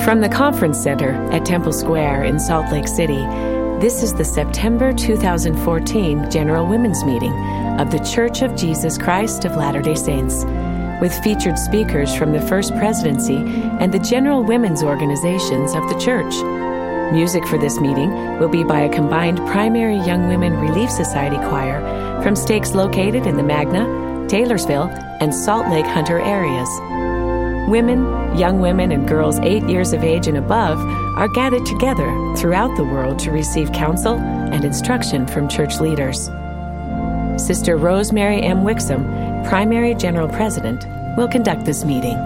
From the Conference Center at Temple Square in Salt Lake City, this is the September 2014 General Women's Meeting of The Church of Jesus Christ of Latter day Saints, with featured speakers from the First Presidency and the General Women's Organizations of the Church. Music for this meeting will be by a combined Primary Young Women Relief Society choir from stakes located in the Magna, Taylorsville, and Salt Lake Hunter areas. Women, young women, and girls eight years of age and above are gathered together throughout the world to receive counsel and instruction from church leaders. Sister Rosemary M. Wixom, Primary General President, will conduct this meeting.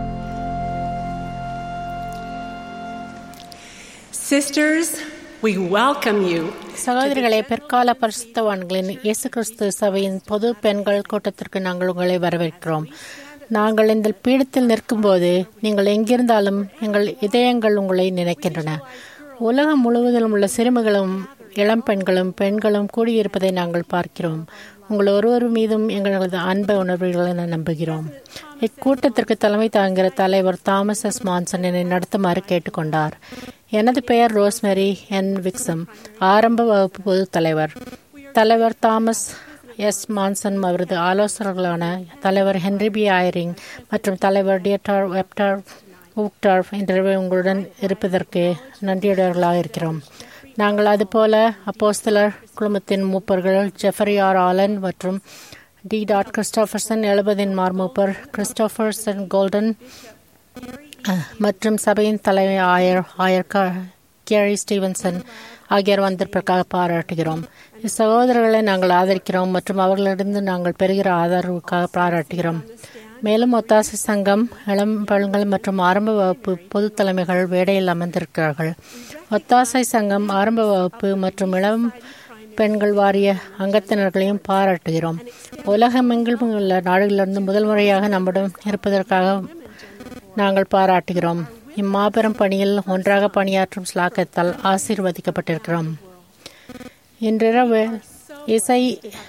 Sisters, we welcome you. சகோதரிகளே பிற்கால பரிசுத்தவான்களின் இயேசு கிறிஸ்து சபையின் பொது பெண்கள் கூட்டத்திற்கு நாங்கள் உங்களை வரவேற்கிறோம் நாங்கள் இந்த பீடத்தில் நிற்கும்போது நீங்கள் எங்கிருந்தாலும் எங்கள் இதயங்கள் உங்களை நினைக்கின்றன உலகம் முழுவதிலும் உள்ள சிறுமிகளும் இளம் பெண்களும் பெண்களும் கூடியிருப்பதை நாங்கள் பார்க்கிறோம் உங்கள் ஒருவர் மீதும் எங்களது அன்பை உணர்வுகளை நான் நம்புகிறோம் இக்கூட்டத்திற்கு தலைமை தாங்கிற தலைவர் தாமஸ் எஸ் மான்சன் என்னை நடத்துமாறு கேட்டுக்கொண்டார் எனது பெயர் ரோஸ்மெரி என் விக்சம் ஆரம்ப வகுப்பு பொது தலைவர் தலைவர் தாமஸ் எஸ் மான்சன் அவரது ஆலோசகர்களான தலைவர் ஹென்ரி பி ஐரிங் மற்றும் தலைவர் டியட்டார் வெப்டார் ஊக்டார் இன்றைய உங்களுடன் இருப்பதற்கு நன்றியுடையவர்களாக இருக்கிறோம் நாங்கள் அதுபோல அப்போஸ்தலர் குழுமத்தின் மூப்பர்கள் ஜெஃபரி ஆர் ஆலன் மற்றும் டி டாட் கிறிஸ்டோபர்சன் எழுபதின் மார்மூப்பர் கிறிஸ்டோபர்சன் கோல்டன் மற்றும் சபையின் தலைமை ஆயர் ஆயர் கேரி ஸ்டீவன்சன் ஆகியோர் வந்திருப்பதற்காக பாராட்டுகிறோம் இச்சகோதரர்களை நாங்கள் ஆதரிக்கிறோம் மற்றும் அவர்களிடம் நாங்கள் பெறுகிற ஆதரவுக்காக பாராட்டுகிறோம் மேலும் ஒத்தாசை சங்கம் இளம் பெண்கள் மற்றும் ஆரம்ப வகுப்பு பொது தலைமைகள் வேடையில் அமர்ந்திருக்கிறார்கள் ஒத்தாசை சங்கம் ஆரம்ப வகுப்பு மற்றும் இளம் பெண்கள் வாரிய அங்கத்தினர்களையும் பாராட்டுகிறோம் உலகமெங்கிலும் உள்ள நாடுகளிலிருந்து முதல் முறையாக நம்மிடம் இருப்பதற்காக நாங்கள் பாராட்டுகிறோம் இம்மாபெரும் பணியில் ஒன்றாக பணியாற்றும் ஸ்லாக்கத்தால் ஆசீர்வதிக்கப்பட்டிருக்கிறோம் இன்றிரவு இசை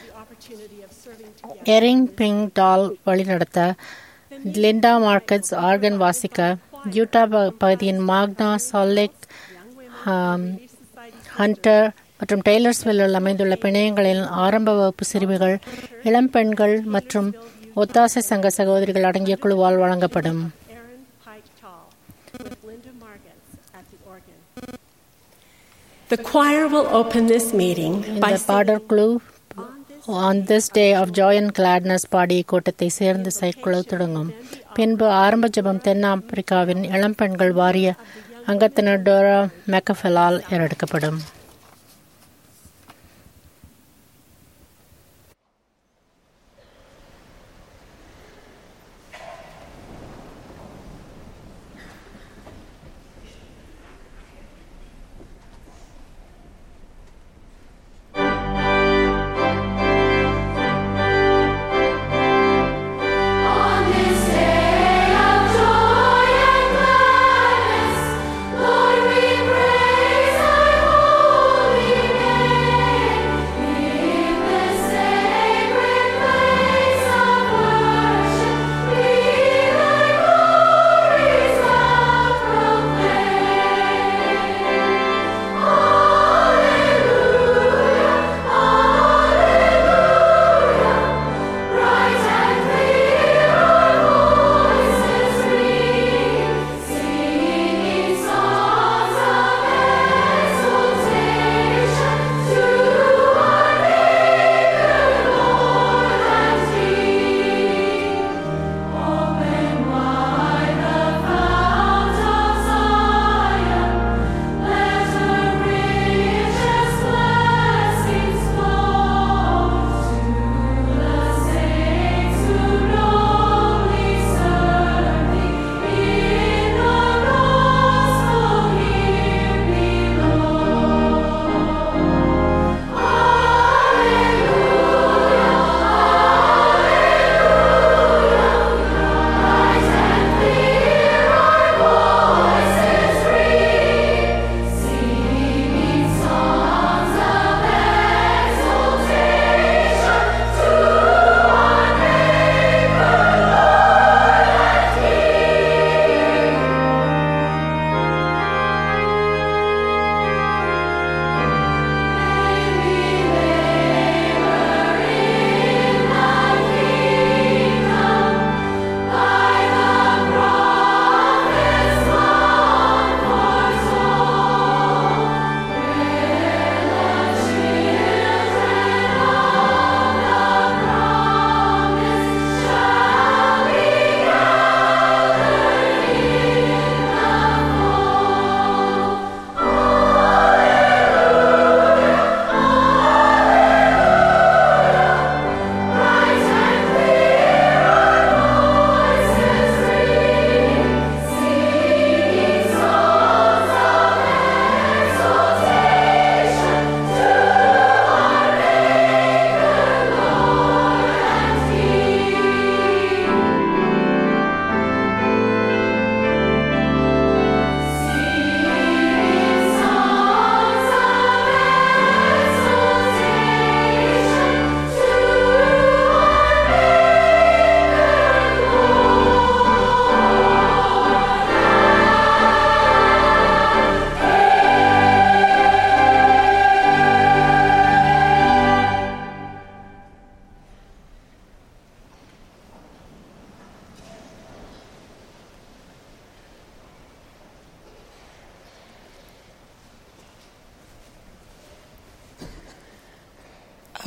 எரிங் பிங் டால் வழிநடத்த லிண்டா மார்க்கெட்ஸ் ஆர்கன் வாசிக்க யூட்டா பகுதியின் மாக்னா சால்லேக் ஹண்டர் மற்றும் டெய்லர்ஸ்வெல்லில் அமைந்துள்ள பிணையங்களில் ஆரம்ப வகுப்பு சிறுமிகள் இளம் பெண்கள் மற்றும் ஒத்தாசை சங்க சகோதரிகள் அடங்கிய குழுவால் வழங்கப்படும் The choir will open this meeting by இந்த பாடல் குழு on this day of joy and gladness பாடி கூட்டத்தை சேர்ந்து செயற்குழு தொடங்கும் பின்பு ஆரம்ப ஜபம் தென்னாப்பிரிக்காவின் இளம் பெண்கள் வாரிய அங்கத்தினர் டோரா மெக்கஃபெலால் ஏறெடுக்கப்படும் On this day of joy and gladness, Lord, we praise Thy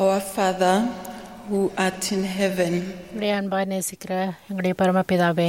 Our Father, who art in heaven, உடைய அன்பாய் நேசிக்கிற எங்களுடைய பரமபிதாவே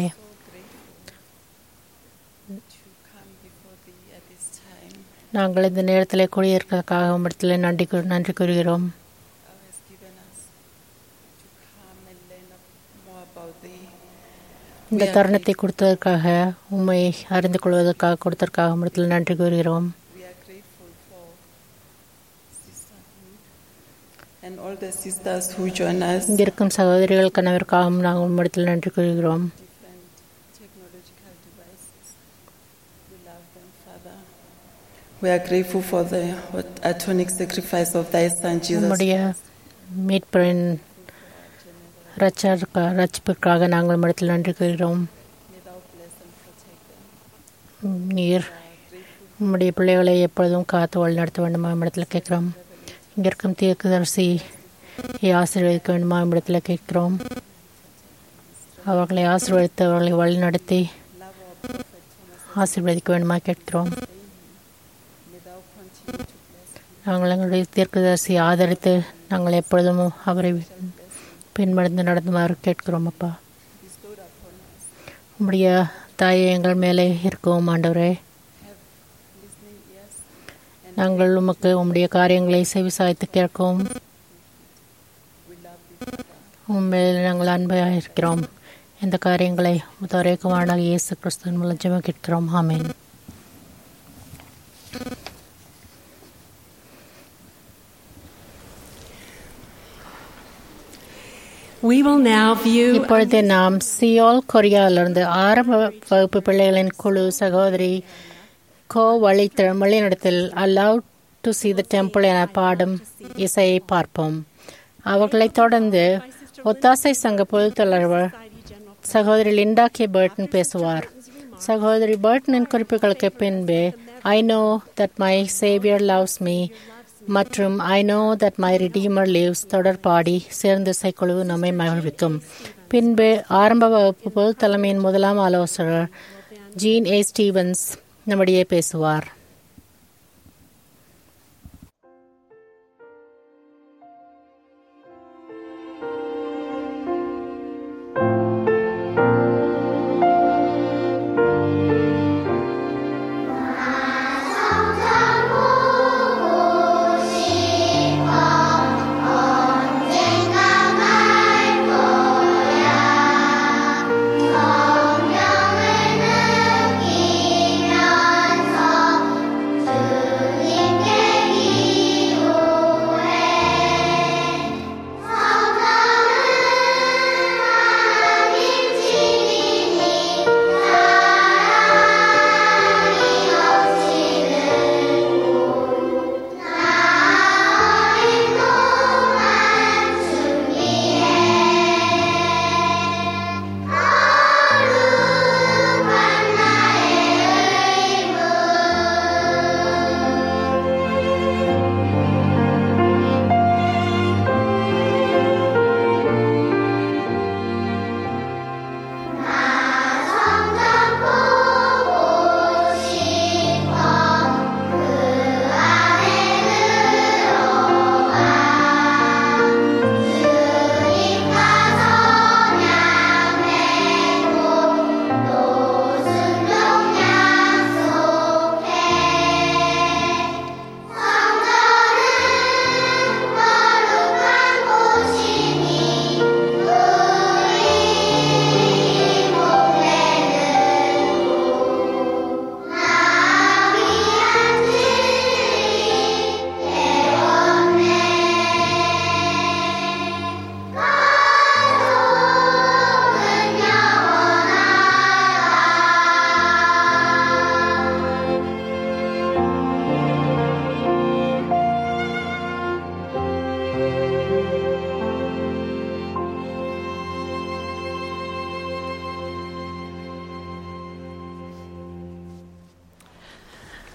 come before thee at this time. நாங்கள் இந்த நேரத்தில் கூடியிருக்கிறதுக்காக உம்மிடத்தில் நன்றி கூ- நன்றி கூறுகிறோம் Thou hast given us to come and learn more about thee. இந்த தருணத்தை கொடுத்ததற்காக உண்மை அறிந்து கொள்வதற்காக கொடுத்ததற்காக உம்மிடத்தில் நன்றி கூறுகிறோம் We are grateful for sisterhood and all the sisters who join us. இங்க இருக்கும் சகோதரிகள் கணவருக்காகவும் நாங்கள் உம்மிடத்தில் நன்றி கூறுகிறோம் different technological devices. We love them, Father. We are grateful for the atomic sacrifice of thy Son, Jesus. உம்முடைய மீட்பரின் ரட்சருக்கா ரட்சிப்புக்காக நாங்கள் உம்மிடத்தில் நன்றி கூறுகிறோம் May thou bless and protect them. நீர் உம்முடைய பிள்ளைகளை எப்பொழுதும் காத்து வழி நடத்த வேண்டுமா இடத்துல கேட்குறோம் இங்கே இருக்கும் தீர்க்கதரிசி ஆசீர்வதிக்க வேண்டுமா இடத்துல கேட்கிறோம் அவர்களை ஆசீர்வதித்து அவர்களை வழி நடத்தி ஆசீர்வதிக்க வேண்டுமா கேட்கிறோம் May thou continue to bless him. நாங்கள் எங்களுடைய தீர்க்கதரிசி ஆதரித்து நாங்கள் எப்பொழுதும் அவரை பின்மடந்து நடந்துமாறு கேட்கிறோம் அப்பா Bestowed upon us. உம்முடைய தாயை எங்கள் மேலே இருக்கவும் ஆண்டவரே Listening ears. நாங்கள் உமக்கு உம்முடைய காரியங்களை செவி சாய்த்து கேட்கவும் We love thee, Father. உண்மையில் நாங்கள் அன்பையாக இருக்கிறோம் இந்த காரியங்களை துறைக்குமாராக இயேசு கிறிஸ்துவின் மூலம் ஜெபம் கேட்கிறோம் ஆமென் We will now view இப்பொழுது நாம் சியோல் கொரியாவிலிருந்து ஆரம்ப வகுப்பு பிள்ளைகளின் குழு சகோதரி கோ வழி வழிநடத்தில் I love to see the temple என பாடும் இசையை பார்ப்போம் அவர்களைத் தொடர்ந்து ஒத்தாசை சங்க பொதுத் தலைவர் சகோதரி லிண்டா கே பர்டன் பேசுவார் சகோதரி பர்டனின் குறிப்புகளுக்கு பின்பு I know that my Saviour loves me மற்றும் I know that my Redeemer lives தொடர் பாடி சேர்ந்து இசைக்குழு நம்மை மகிழ்விக்கும் பின்பு ஆரம்ப வகுப்பு பொது தலைமையின் முதலாம் ஆலோசகர் ஜீன் ஏ ஸ்டீவன்ஸ் நம்மிடையே பேசுவார்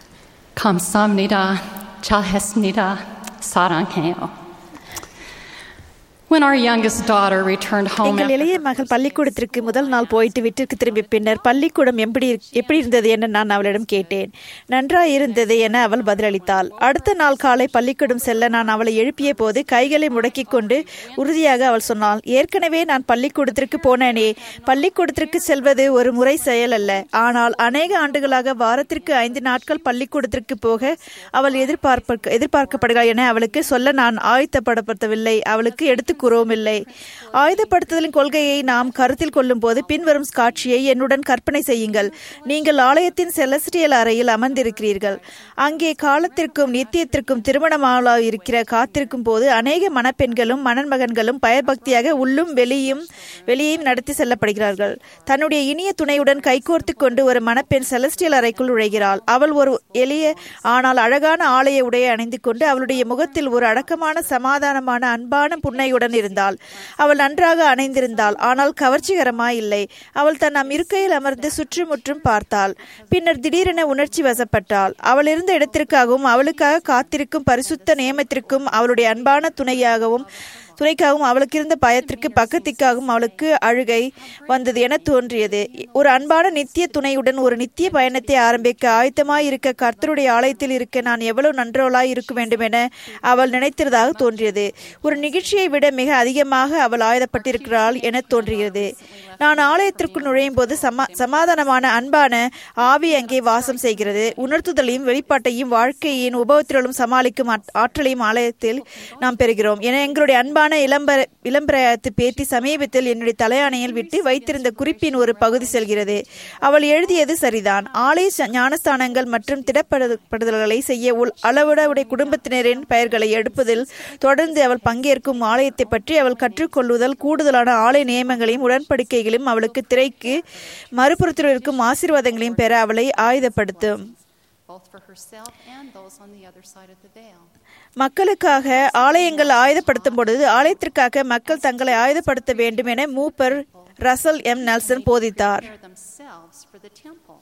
감사합니다. 잘했습니다. 사랑해요. When our youngest daughter returned home எங்கள் after இளைய மகள் பள்ளிக்கூடத்திற்கு முதல் நாள் போயிட்டு வீட்டிற்கு திரும்பிய பின்னர் பள்ளிக்கூடம் எப்படி எப்படி இருந்தது என நான் அவளிடம் கேட்டேன் நன்றாய் இருந்தது என அவள் பதிலளித்தாள் அடுத்த நாள் காலை பள்ளிக்கூடம் செல்ல நான் அவளை எழுப்பிய போது கைகளை முடக்கிக் கொண்டு உறுதியாக அவள் சொன்னாள் ஏற்கனவே நான் பள்ளிக்கூடத்திற்கு போனேனே பள்ளிக்கூடத்திற்கு செல்வது ஒரு முறை செயல் அல்ல ஆனால் அநேக ஆண்டுகளாக வாரத்திற்கு ஐந்து நாட்கள் பள்ளிக்கூடத்திற்கு போக அவள் எதிர்பார்ப்ப எதிர்பார்க்கப்படுகிறாள் என அவளுக்கு சொல்ல நான் ஆயத்தப்படப்படுத்தவில்லை அவளுக்கு எடுத்து கூறவும் இல்லை ஆயுதப்படுத்துதலின் கொள்கையை நாம் கருத்தில் கொள்ளும் போது பின்வரும் காட்சியை என்னுடன் கற்பனை செய்யுங்கள் நீங்கள் ஆலயத்தின் செலஸ்டியல் அறையில் அமர்ந்திருக்கிறீர்கள் அங்கே காலத்திற்கும் நித்தியத்திற்கும் திருமணமாக இருக்கிற காத்திருக்கும் போது அநேக மணப்பெண்களும் மணமகன்களும் பயபக்தியாக உள்ளும் வெளியும் வெளியேயும் நடத்தி செல்லப்படுகிறார்கள் தன்னுடைய இனிய துணையுடன் கைகோர்த்து கொண்டு ஒரு மணப்பெண் செலஸ்டியல் அறைக்குள் நுழைகிறாள் அவள் ஒரு எளிய ஆனால் அழகான ஆலய உடையை அணிந்து கொண்டு அவளுடைய முகத்தில் ஒரு அடக்கமான சமாதானமான அன்பான புன்னையுடன் இருந்தாள் அவள் நன்றாக அணைந்திருந்தாள் ஆனால் கவர்ச்சிகரமாய் இல்லை அவள் தன் நம் இருக்கையில் அமர்ந்து சுற்றுமுற்றும் பார்த்தாள் பின்னர் திடீரென உணர்ச்சி வசப்பட்டாள் அவள் இருந்த இடத்திற்காகவும் அவளுக்காக காத்திருக்கும் பரிசுத்த நியமத்திற்கும் அவளுடைய அன்பான துணையாகவும் துணைக்காகவும் அவளுக்கு இருந்த பயத்திற்கு பக்கத்திற்காகவும் அவளுக்கு அழுகை வந்தது என தோன்றியது ஒரு அன்பான நித்திய துணையுடன் ஒரு நித்திய பயணத்தை ஆரம்பிக்க ஆயத்தமாய் இருக்க கர்த்தருடைய ஆலயத்தில் இருக்க நான் எவ்வளவு நன்றோலாய் இருக்க வேண்டும் என அவள் நினைத்ததாக தோன்றியது ஒரு நிகழ்ச்சியை விட மிக அதிகமாக அவள் ஆயுதப்பட்டிருக்கிறாள் என தோன்றுகிறது நான் ஆலயத்திற்குள் நுழையும் போது சமா சமாதானமான அன்பான ஆவி அங்கே வாசம் செய்கிறது உணர்த்துதலையும் வெளிப்பாட்டையும் வாழ்க்கையின் உபவத்திலும் சமாளிக்கும் ஆட்- ஆற்றலையும் ஆலயத்தில் நாம் பெறுகிறோம் என எங்களுடைய அன்பான இளம்பர இளம்பிரயாத்து பேட்டி சமீபத்தில் என்னுடைய தலையாணையில் விட்டு வைத்திருந்த குறிப்பின் ஒரு பகுதி செல்கிறது அவள் எழுதியது சரிதான் ஆலய ச- ஞானஸ்தானங்கள் மற்றும் திடப்படுதல்களை செய்ய உள் அளவிடவுடைய குடும்பத்தினரின் பெயர்களை எடுப்பதில் தொடர்ந்து அவள் பங்கேற்கும் ஆலயத்தை பற்றி அவள் கற்றுக்கொள்ளுதல் கூடுதலான ஆலய நியமங்களையும் உடன்படிக்கைகளையும் அவளுக்கு திரைக்கு மறுபுறத்தில் இருக்கும் ஆசீர்வாதங்களையும் பெற அவளை ஆயுதப்படுத்தும் both for herself and those on the other side of the veil. மக்களுக்காக ஆலயங்கள் ஆயுதப்படுத்தும் பொழுது ஆலயத்திற்காக மக்கள் தங்களை ஆயுதப்படுத்த வேண்டும் என மூப்பர் ரசல் எம் நெல்சன் போதித்தார் Prepare themselves for the temple.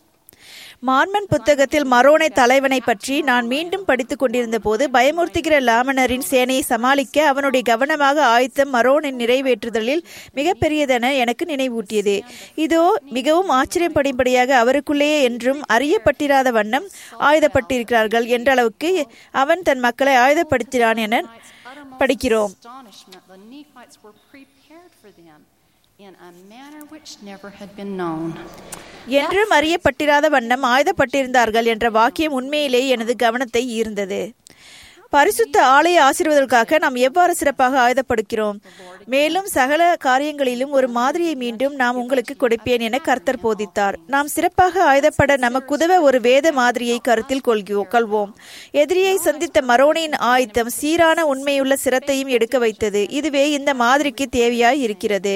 Mormon புத்தகத்தில் மரோனை தலைவனை பற்றி நான் மீண்டும் படித்துக் கொண்டிருந்த போது பயமுறுத்துகிற லாமனரின் சேனையை சமாளிக்க அவனுடைய கவனமாக ஆயத்தம் மரோனின் நிறைவேற்றுதலில் மிகப்பெரியதென எனக்கு நினைவூட்டியது இதோ மிகவும் ஆச்சரியப்படும்படியாக அவருக்குள்ளேயே என்றும் அறியப்பட்டிராத வண்ணம் ஆயுதப்பட்டிருக்கிறார்கள் என்ற அளவுக்கு அவன் தன் மக்களை ஆயுதப்படுத்தினான் என படிக்கிறோம் Astonishment, the Nephites were prepared for them in a manner which never had been known. என்றும் அறியப்பட்டிராத வண்ணம் ஆயுதப்பட்டிருந்தார்கள் என்ற வாக்கியம் உண்மையிலேயே எனது கவனத்தை ஈர்ந்தது பரிசுத்த ஆலய ஆசீர்வதற்காக நாம் எவ்வாறு சிறப்பாக ஆயுதப்படுகிறோம் மேலும் சகல காரியங்களிலும் ஒரு மாதிரியை மீண்டும் நாம் உங்களுக்கு கொடுப்பேன் என கர்த்தர் போதித்தார் நாம் சிறப்பாக ஆயுதப்பட நமக்கு உதவ ஒரு வேத மாதிரியை கருத்தில் கொள்கிறோ- கொள்வோம் எதிரியை சந்தித்த மரோனின் ஆயுத்தம் சீரான உண்மையுள்ள சிரத்தையும் எடுக்க வைத்தது இதுவே இந்த மாதிரிக்கு தேவையாய் இருக்கிறது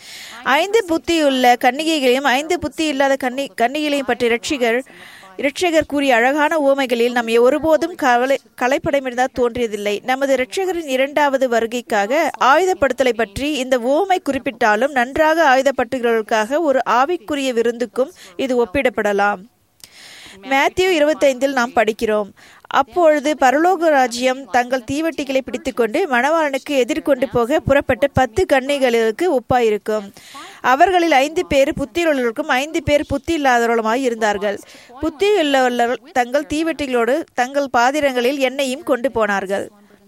ஐந்து புத்தியுள்ள கன்னிகைகளையும் ஐந்து புத்தி இல்லாத கன்னி கன்னிகளையும் பற்றி இரட்சிகர் இரட்சகர் கூறிய அழகான உவமைகளில் நாம் ஒருபோதும் கவலை கலைப்படமிருந்தால் தோன்றியதில்லை நமது இரட்சகரின் இரண்டாவது வருகைக்காக ஆயுதப்படுத்தலை பற்றி இந்த உவமை குறிப்பிட்டாலும் நன்றாக ஆயுதப்பட்டுகிறவர்களுக்காக ஒரு ஆவிக்குரிய விருந்துக்கும் இது ஒப்பிடப்படலாம் மேத்யூ இருபத்தைந்தில் நாம் படிக்கிறோம் அப்பொழுது பரலோக ராஜ்யம் தங்கள் தீவட்டிகளை பிடித்துக்கொண்டு மணவாளனுக்கு எதிர்கொண்டு போக புறப்பட்ட பத்து கன்னிகளுக்கு ஒப்பாயிருக்கும் அவர்களில் ஐந்து பேர் புத்தியுள்ளவர்களுக்கும் ஐந்து பேர் புத்தி இல்லாதவர்களுமாய் இருந்தார்கள் புத்தியுள்ளவர்கள் தங்கள் தீவட்டிகளோடு தங்கள் பாத்திரங்களில் எண்ணெயும் கொண்டு போனார்கள்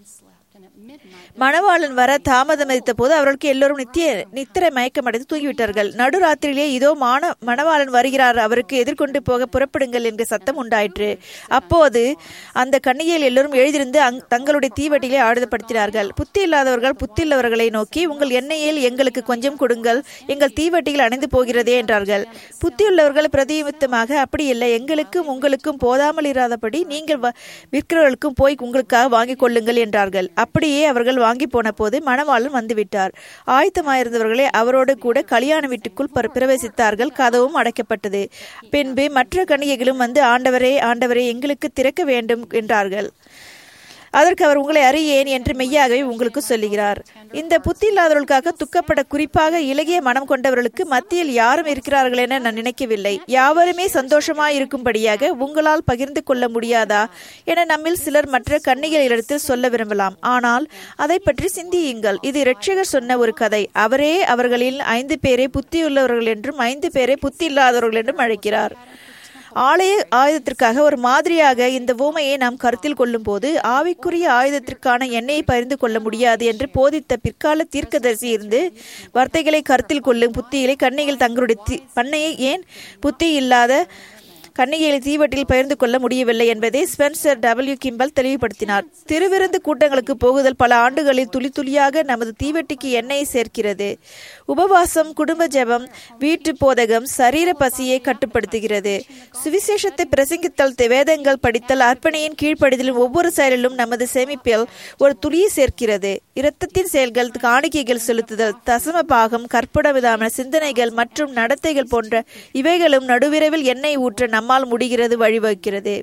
மணவாளன் வர தாமதமதித்த போது அவர்களுக்கு எல்லோரும் நித்திய நித்திரை மயக்கமடைந்து தூங்கிவிட்டார்கள் நடுராத்திரியிலே இதோ மான மணவாளன் வருகிறார் அவருக்கு எதிர்கொண்டு போக புறப்படுங்கள் என்ற சத்தம் உண்டாயிற்று அப்போது அந்த கண்ணிகையில் எல்லோரும் எழுதிருந்து அங் தங்களுடைய தீவட்டிகளை ஆயுதப்படுத்தினார்கள் புத்தி இல்லாதவர்கள் புத்தியுள்ளவர்களை நோக்கி உங்கள் எண்ணெயில் எங்களுக்கு கொஞ்சம் கொடுங்கள் எங்கள் தீவட்டிகள் அணைந்து போகிறதே என்றார்கள் புத்தியுள்ளவர்கள் பிரதியுத்தமாக அப்படி இல்லை எங்களுக்கும் உங்களுக்கும் போதாமல் இராதபடி நீங்கள் வ- விற்கிறவர்களுக்கும் போய் உங்களுக்காக வாங்கிக் கொள்ளுங்கள் என்றார்கள் அப்படியே அவர்கள் வாங்கி போன போது மணவாளன் வந்துவிட்டார் ஆயத்தமாயிருந்தவர்களே அவரோடு கூட கல்யாண வீட்டுக்குள் பர- பிரவேசித்தார்கள் கதவும் அடைக்கப்பட்டது பின்பு மற்ற கன்னிகைகளும் வந்து ஆண்டவரே ஆண்டவரே எங்களுக்கு திறக்க வேண்டும் என்றார்கள் அதற்கு அவர் உங்களை அறியேன் என்று மெய்யாகவே உங்களுக்கு சொல்லுகிறார் இந்த புத்தி இல்லாதவர்களுக்காக துக்கப்பட குறிப்பாக இலகிய மனம் கொண்டவர்களுக்கு மத்தியில் யாரும் இருக்கிறார்கள் என நான் நினைக்கவில்லை யாவருமே சந்தோஷமாய் இருக்கும்படியாக உங்களால் பகிர்ந்து கொள்ள முடியாதா என நம்மில் சிலர் மற்ற கன்னிகளிடத்தில் சொல்ல விரும்பலாம் ஆனால் அதை பற்றி சிந்தியுங்கள் இது இரட்சகர் சொன்ன ஒரு கதை அவரே அவர்களில் ஐந்து பேரை புத்தியுள்ளவர்கள் என்றும் ஐந்து பேரை புத்தி இல்லாதவர்கள் என்றும் அழைக்கிறார் ஆலய ஆயுதத்திற்காக ஒரு மாதிரியாக இந்த ஊமையை நாம் கருத்தில் கொள்ளும்போது ஆவிக்குரிய ஆயுதத்திற்கான எண்ணெயை பகிர்ந்து கொள்ள முடியாது என்று போதித்த பிற்கால தீர்க்கதரிசி இருந்து வார்த்தைகளை கருத்தில் கொள்ளும் புத்திகளை கண்ணிகள் தங்களுடைய தி- பண்ணையை ஏன் புத்தி இல்லாத கன்னிகைகளை தீவட்டில் பகிர்ந்து கொள்ள முடியவில்லை என்பதை ஸ்பென்சர் டபிள்யூ கிம்பல் தெளிவுபடுத்தினார் திருவிருந்து கூட்டங்களுக்கு போகுதல் பல ஆண்டுகளில் துளி துளியாக நமது தீவட்டிக்கு எண்ணெயை சேர்க்கிறது உபவாசம் குடும்ப ஜெபம் வீட்டு போதகம் சரீர பசியை கட்டுப்படுத்துகிறது சுவிசேஷத்தை பிரசங்கித்தல் தி- வேதங்கள் படித்தல் அர்ப்பணியின் கீழ்ப்படிதலின் ஒவ்வொரு செயலிலும் நமது சேமிப்பில் ஒரு துளியை சேர்க்கிறது இரத்தத்தின் செயல்கள் காணிக்கைகள் செலுத்துதல் தசம பாகம் கற்பட விதமான சிந்தனைகள் மற்றும் நடத்தைகள் போன்ற இவைகளும் நடுவிரவில் எண்ணெய் ஊற்ற நம்மால் முடிகிறது வழிவகுக்கிறது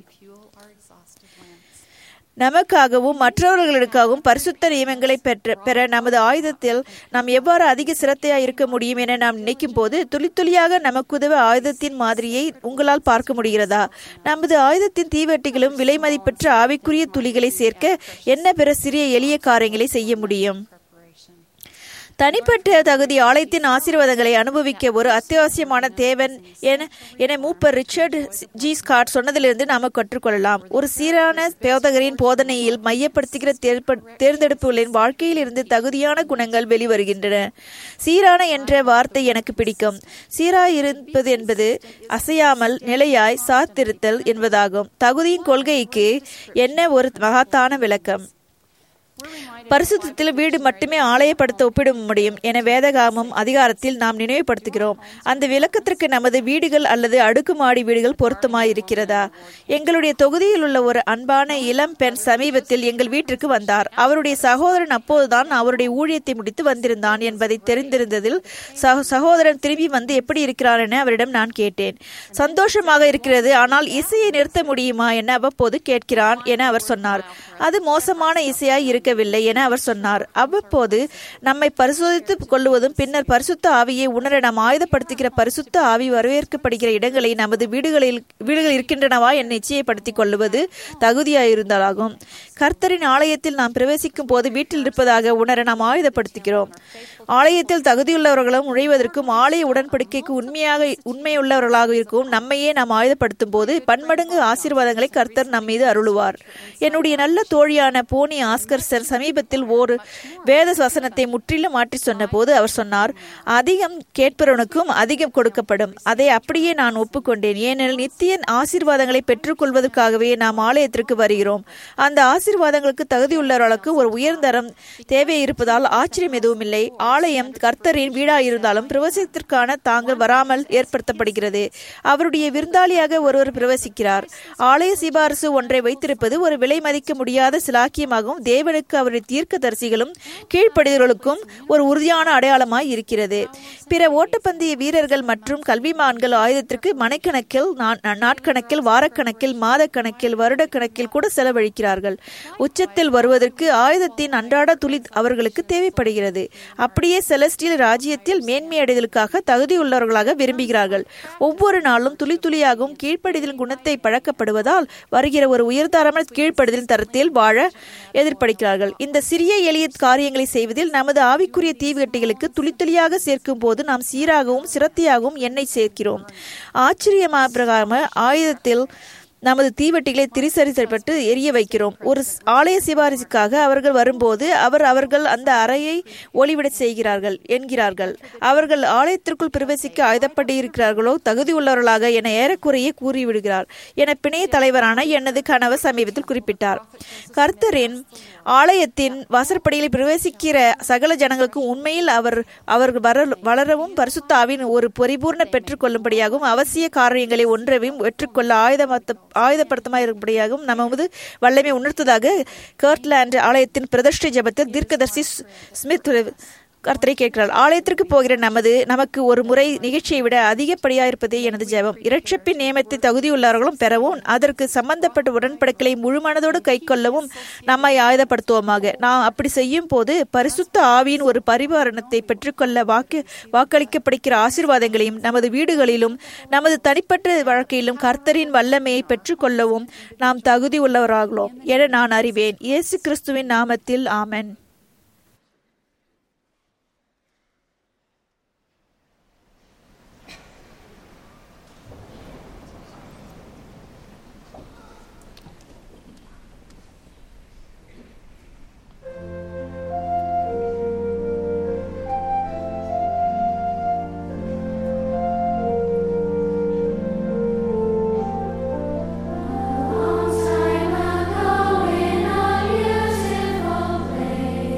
நமக்காகவும் மற்றவர்களுக்காகவும் பரிசுத்த நியமங்களை பெற்ற பெற நமது ஆயுதத்தில் நாம் எவ்வாறு அதிக சிரத்தையாக இருக்க முடியும் என நாம் நினைக்கும் போது துளி துளியாக நமக்குதவ ஆயுதத்தின் மாதிரியை உங்களால் பார்க்க முடிகிறதா நமது ஆயுதத்தின் தீவெட்டிகளும் விலை மதிப்பெற்ற ஆவிக்குரிய துளிகளை சேர்க்க என்ன பிற சிறிய எளிய காரியங்களை செய்ய முடியும் தனிப்பட்ட தகுதி ஆலயத்தின் ஆசீர்வாதங்களை அனுபவிக்க ஒரு அத்தியாவசியமான தேவன் என என மூப்பர் ரிச்சர்ட் ஜி ஸ்காட் சொன்னதிலிருந்து நாம கற்றுக்கொள்ளலாம் ஒரு சீரான போதகரின் போதனையில் மையப்படுத்துகிற தேர்ப்ப- தேர்ந்தெடுப்புகளின் வாழ்க்கையில் இருந்து தகுதியான குணங்கள் வெளிவருகின்றன சீரான என்ற வார்த்தை எனக்கு பிடிக்கும் சீராய் இருப்பது என்பது அசையாமல் நிலையாய் சாத்திருத்தல் என்பதாகும் தகுதியின் கொள்கைக்கு என்ன ஒரு மகத்தான விளக்கம் பரிசுத்தத்தில் வீடு மட்டுமே ஆலயப்படுத்த ஒப்பிட முடியும் என வேதகாமம் அதிகாரத்தில் நாம் நினைவுபடுத்துகிறோம் அந்த விளக்கத்திற்கு நமது வீடுகள் அல்லது அடுக்குமாடி வீடுகள் பொருத்தமாயிருக்கிறதா எங்களுடைய தொகுதியில் உள்ள ஒரு அன்பான இளம் பெண் சமீபத்தில் எங்கள் வீட்டிற்கு வந்தார் அவருடைய சகோதரன் அப்போதுதான் அவருடைய ஊழியத்தை முடித்து வந்திருந்தான் என்பதை தெரிந்திருந்ததில் சகோ- சகோதரன் திரும்பி வந்து எப்படி இருக்கிறார் என அவரிடம் நான் கேட்டேன் சந்தோஷமாக இருக்கிறது ஆனால் இசையை நிறுத்த முடியுமா என அவ்வப்போது கேட்கிறான் என அவர் சொன்னார் அது மோசமான இசையாய் இருக்கவில்லை என அவர் சொன்னார் அவ்வப்போது நம்மை பரிசோதித்துக் கொள்வதும் பின்னர் பரிசுத்த ஆவியை உணர நாம் ஆயுதப்படுத்துகிற பரிசுத்த ஆவி வரவேற்கப்படுகிற இடங்களை நமது வீடுகளில் வீடுகள் இருக்கின்றனவா என நிச்சயப்படுத்திக் கொள்வது தகுதியாயிருந்தாலாகும் கர்த்தரின் ஆலயத்தில் நாம் பிரவேசிக்கும் போது வீட்டில் இருப்பதாக உணர நாம் ஆயுதப்படுத்துகிறோம் ஆலயத்தில் தகுதியுள்ளவர்களும் நுழைவதற்கும் ஆலய உடன்படிக்கைக்கு உண்மையாக உண்மையுள்ளவர்களாக இருக்கவும் நம்மையே நாம் ஆயுதப்படுத்தும் போது பன்மடங்கு ஆசீர்வாதங்களை கர்த்தர் நம் மீது அருளுவார் என்னுடைய நல்ல தோழியான போனி ஆஸ்கர்சன் சமீபத்தில் ஒரு வேத வசனத்தை முற்றிலும் மாற்றி சொன்னபோது அவர் சொன்னார் அதிகம் கேட்பவனுக்கும் அதிகம் கொடுக்கப்படும் அதை அப்படியே நான் ஒப்புக்கொண்டேன் ஏனெனில் நித்திய ஆசீர்வாதங்களை பெற்றுக்கொள்வதற்காகவே நாம் ஆலயத்திற்கு வருகிறோம் அந்த ஆசீர்வாதங்களுக்கு தகுதியுள்ளவர்களுக்கு ஒரு உயர்ந்தரம் தேவை இருப்பதால் ஆச்சரியம் எதுவும் இல்லை ஆலயம் கர்த்தரின் வீடாயிருந்தாலும் பிரவசத்திற்கான தாங்கள் வராமல் ஏற்படுத்தப்படுகிறது அவருடைய விருந்தாளியாக ஒருவர் பிரவசிக்கிறார் ஆலய சிபாரசு ஒன்றை வைத்திருப்பது ஒரு விலை மதிக்க முடியாத சிலாக்கியமாகவும் தேவனுக்கு அவருடைய தீர்க்கதரிசிகளும் கீழ்ப்படிதலுக்கும் ஒரு உறுதியான அடையாளமாய் இருக்கிறது பிற ஓட்டப்பந்தய வீரர்கள் மற்றும் கல்விமான்கள் ஆயுதத்திற்கு மனைக்கணக்கில் நா- நாட்கணக்கில் வாரக்கணக்கில் மாதக்கணக்கில் வருடக்கணக்கில் கூட செலவழிக்கிறார்கள் உச்சத்தில் வருவதற்கு ஆயுதத்தின் அன்றாட துளி அவர்களுக்கு தேவைப்படுகிறது அப்படியே செலஸ்டியல் ராஜ்யத்தில் மேன்மையடைதலுக்காக தகுதியுள்ளவர்களாக விரும்புகிறார்கள் ஒவ்வொரு நாளும் துளி துளியாகவும் கீழ்ப்படிதல் குணத்தை பழக்கப்படுவதால் வருகிற ஒரு உயர்தரமான கீழ்ப்படிதல் தரத்தில் வாழ எதிர்ப்படிக்கிறார்கள் இந்த சிறிய எளிய காரியங்களை செய்வதில் நமது ஆவிக்குரிய தீவுகட்டிகளுக்கு துளி துளியாக சேர்க்கும் போது நாம் சீராகவும் சிரத்தையாகவும் எண்ணெய் சேர்க்கிறோம் ஆச்சரியமாக பிரகாரமாக ஆயுதத்தில் நமது தீவட்டிகளை திரிசரிக்கப்பட்டு எரிய வைக்கிறோம் ஒரு ஸ்- ஆலய சிபாரிசுக்காக அவர்கள் வரும்போது அவர் அவர்கள் அந்த அறையை ஒளிவிட செய்கிறார்கள் என்கிறார்கள் அவர்கள் ஆலயத்திற்குள் பிரவேசிக்க ஆயுதப்பட்டு இருக்கிறார்களோ தகுதி உள்ளவர்களாக என ஏறக்குறைய கூறிவிடுகிறார் என பிணைய தலைவரான எனது கணவர் சமீபத்தில் குறிப்பிட்டார் கர்த்தரின் ஆலயத்தின் வாசற்படியில் பிரவேசிக்கிற சகல ஜனங்களுக்கும் உண்மையில் அவர் அவர்கள் வர வளரவும் பரிசுத்தாவின் ஒரு பரிபூர்ண பெற்றுக்கொள்ளும்படியாகவும் அவசிய காரியங்களை ஒன்றவையும் வெற்றுக்கொள்ள ஆயுதமத்த ஆயுதப்படுத்தமாக இருக்கும்படியாகவும் நமது வல்லமை உணர்த்ததாக கர்ட்லாண்ட் ஆலயத்தின் பிரதிஷ்டை ஜெபத்தில் தீர்க்கதர்சி ஸ்- ஸ்மித் கர்த்தரை கேட்கிறாள் ஆலயத்திற்கு போகிற நமது நமக்கு ஒரு முறை நிகழ்ச்சியை விட அதிகப்படியா இருப்பதே எனது ஜெபம் இரட்சப்பின் நியமத்தை தகுதியுள்ளவர்களும் பெறவும் அதற்கு சம்பந்தப்பட்ட உடன்படிக்கைகளை முழு மனதோடு கை கொள்ளவும் நம்மை ஆயுதப்படுத்துவோமாக நாம் அப்படி செய்யும் போது பரிசுத்த ஆவியின் ஒரு பரிபாரணத்தை பெற்றுக்கொள்ள வாக்கு வாக்களிக்கப்படுகிற ஆசீர்வாதங்களையும் நமது வீடுகளிலும் நமது தனிப்பட்ட வாழ்க்கையிலும் கர்த்தரின் வல்லமையை பெற்றுக்கொள்ளவும் நாம் தகுதி உள்ளவராகளோம் என நான் அறிவேன் இயேசு கிறிஸ்துவின் நாமத்தில் ஆமென் Long time ago in a beautiful place.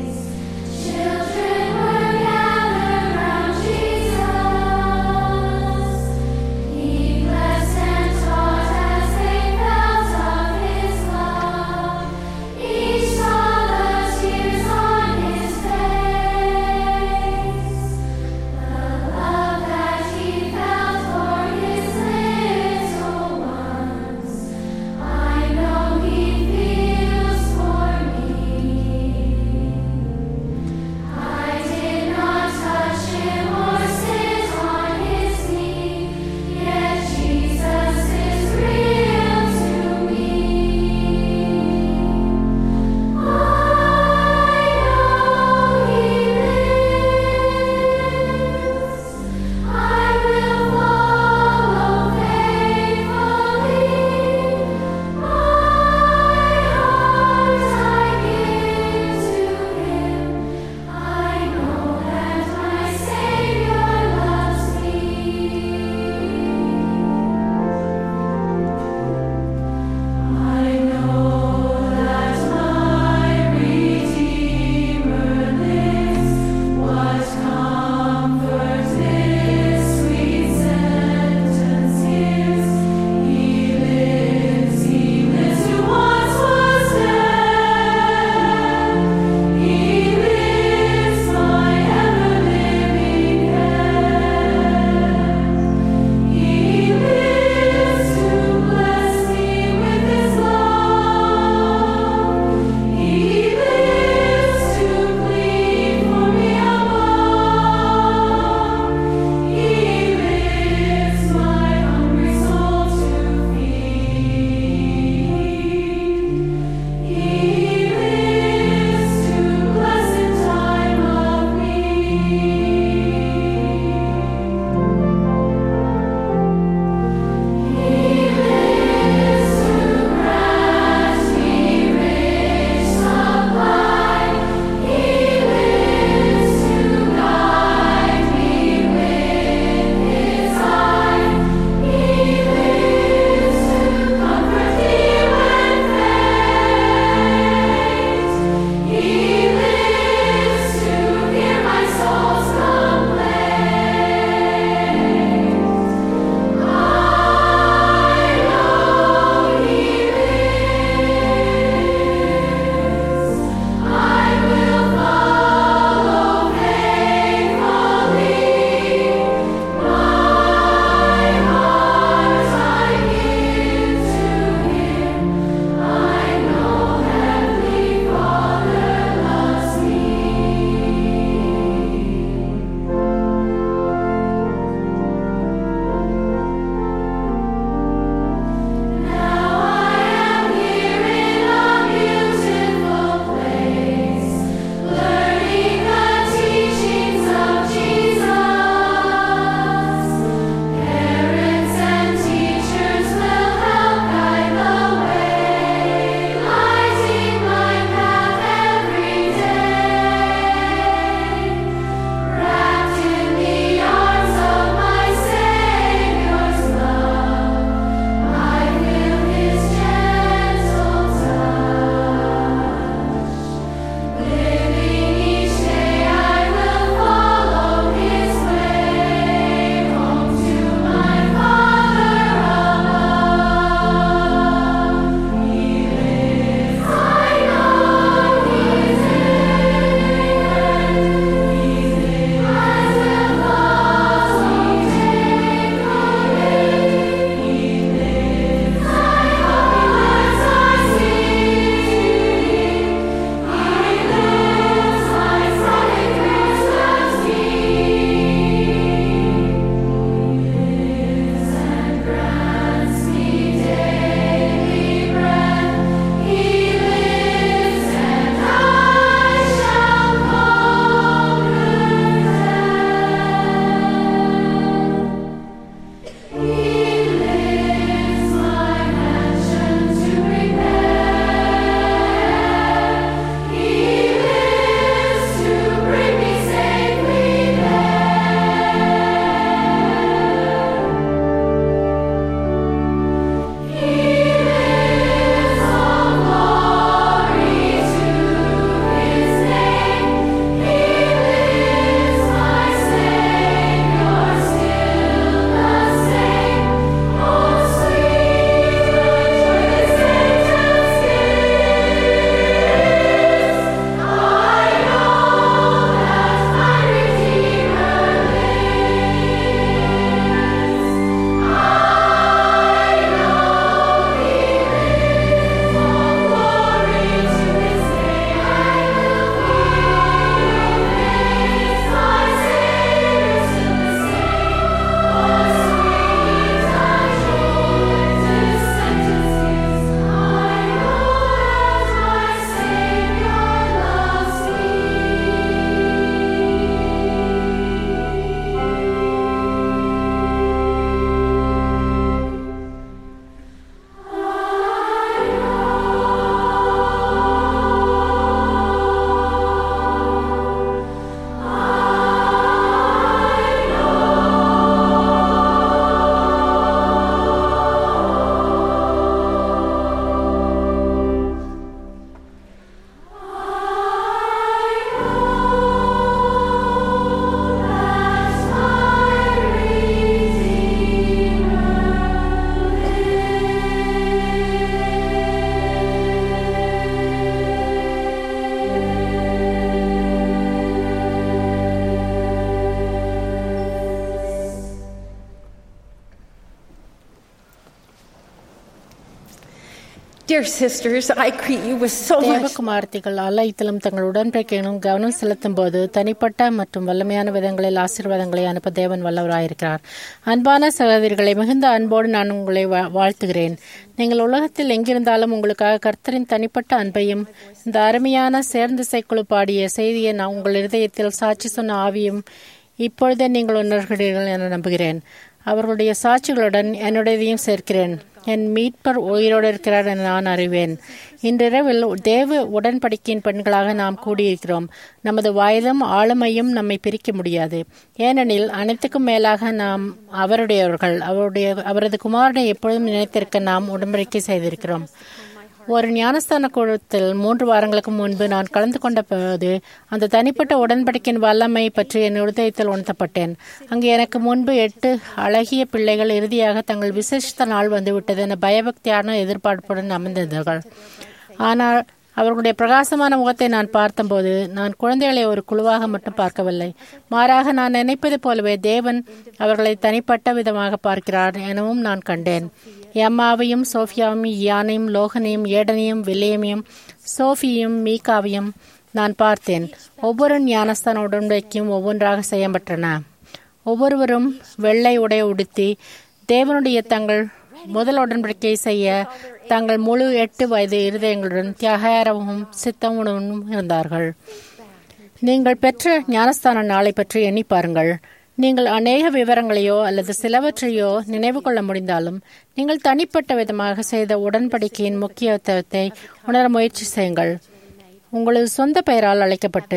Dear sisters, I greet you with so much தேவகுமார்த்திகள் அலைத்திலும் தங்கள் உடன்படிக்கையிலும் கவனம் செலுத்தும் போது தனிப்பட்ட மற்றும் வல்லமையான விதங்களில் ஆசீர்வாதங்களை அனுப்ப தேவன் வல்லவராயிருக்கிறார் அன்பான சகோதரிகளை மிகுந்த அன்போடு நான் உங்களை வா- வாழ்த்துகிறேன் நீங்கள் உலகத்தில் எங்கிருந்தாலும் உங்களுக்காக கர்த்தரின் தனிப்பட்ட அன்பையும் இந்த அருமையான சேர்ந்து இசைக்குழு பாடிய செய்தியை நான் உங்கள் இருதயத்தில் சாட்சி சொன்ன ஆவியும் இப்பொழுதே நீங்கள் உணர்கிறீர்கள் என நம்புகிறேன் அவர்களுடைய சாட்சிகளுடன் என்னுடையதையும் சேர்க்கிறேன் என் மீட்பர் உயிரோடு இருக்கிறார் என நான் அறிவேன் இன்றிரவில் தேவ உடன்படிக்கையின் பெண்களாக நாம் கூடியிருக்கிறோம் நமது வயதும் ஆளுமையும் நம்மை பிரிக்க முடியாது ஏனெனில் அனைத்துக்கும் மேலாக நாம் அவருடையவர்கள் அவருடைய அவரது குமாரனை எப்பொழுதும் நினைத்திருக்க நாம் உடன்படிக்கை செய்திருக்கிறோம் ஒரு ஞானஸ்தான கூடத்தில் மூன்று வாரங்களுக்கு முன்பு நான் கலந்து கொண்ட போது அந்த தனிப்பட்ட உடன்படிக்கையின் வல்லமை பற்றி என் இருதயத்தில் உணர்த்தப்பட்டேன் அங்கு எனக்கு முன்பு எட்டு அழகிய பிள்ளைகள் இறுதியாக தங்கள் விசேஷித்த நாள் வந்துவிட்டது என பயபக்தியான எதிர்பார்ப்புடன் அமர்ந்திருந்தார்கள் ஆனால் அவர்களுடைய பிரகாசமான முகத்தை நான் பார்த்தபோது நான் குழந்தைகளை ஒரு குழுவாக மட்டும் பார்க்கவில்லை மாறாக நான் நினைப்பது போலவே தேவன் அவர்களை தனிப்பட்ட விதமாக பார்க்கிறார் எனவும் நான் கண்டேன் எம்மாவையும் சோஃபியாவையும் யானையும் லோகனையும் ஏடனையும் வில்லியமையும் சோஃபியும் மீகாவையும் நான் பார்த்தேன் ஒவ்வொரு ஞானஸ்தான உடன்படிக்கையும் ஒவ்வொன்றாக செய்யப்பட்டன ஒவ்வொருவரும் வெள்ளை உடை உடுத்தி தேவனுடைய தங்கள் முதல் உடன்படிக்கை செய்ய தங்கள் முழு எட்டு வயது இருதயங்களுடன் தியாகரமும் சித்தமுடனும் இருந்தார்கள் நீங்கள் பெற்ற ஞானஸ்தான நாளை பற்றி எண்ணி பாருங்கள் நீங்கள் அநேக விவரங்களையோ அல்லது சிலவற்றையோ நினைவு கொள்ள முடிந்தாலும் நீங்கள் தனிப்பட்ட விதமாக செய்த உடன்படிக்கையின் முக்கியத்துவத்தை உணர முயற்சி செய்யுங்கள் உங்களது சொந்த பெயரால் அழைக்கப்பட்டு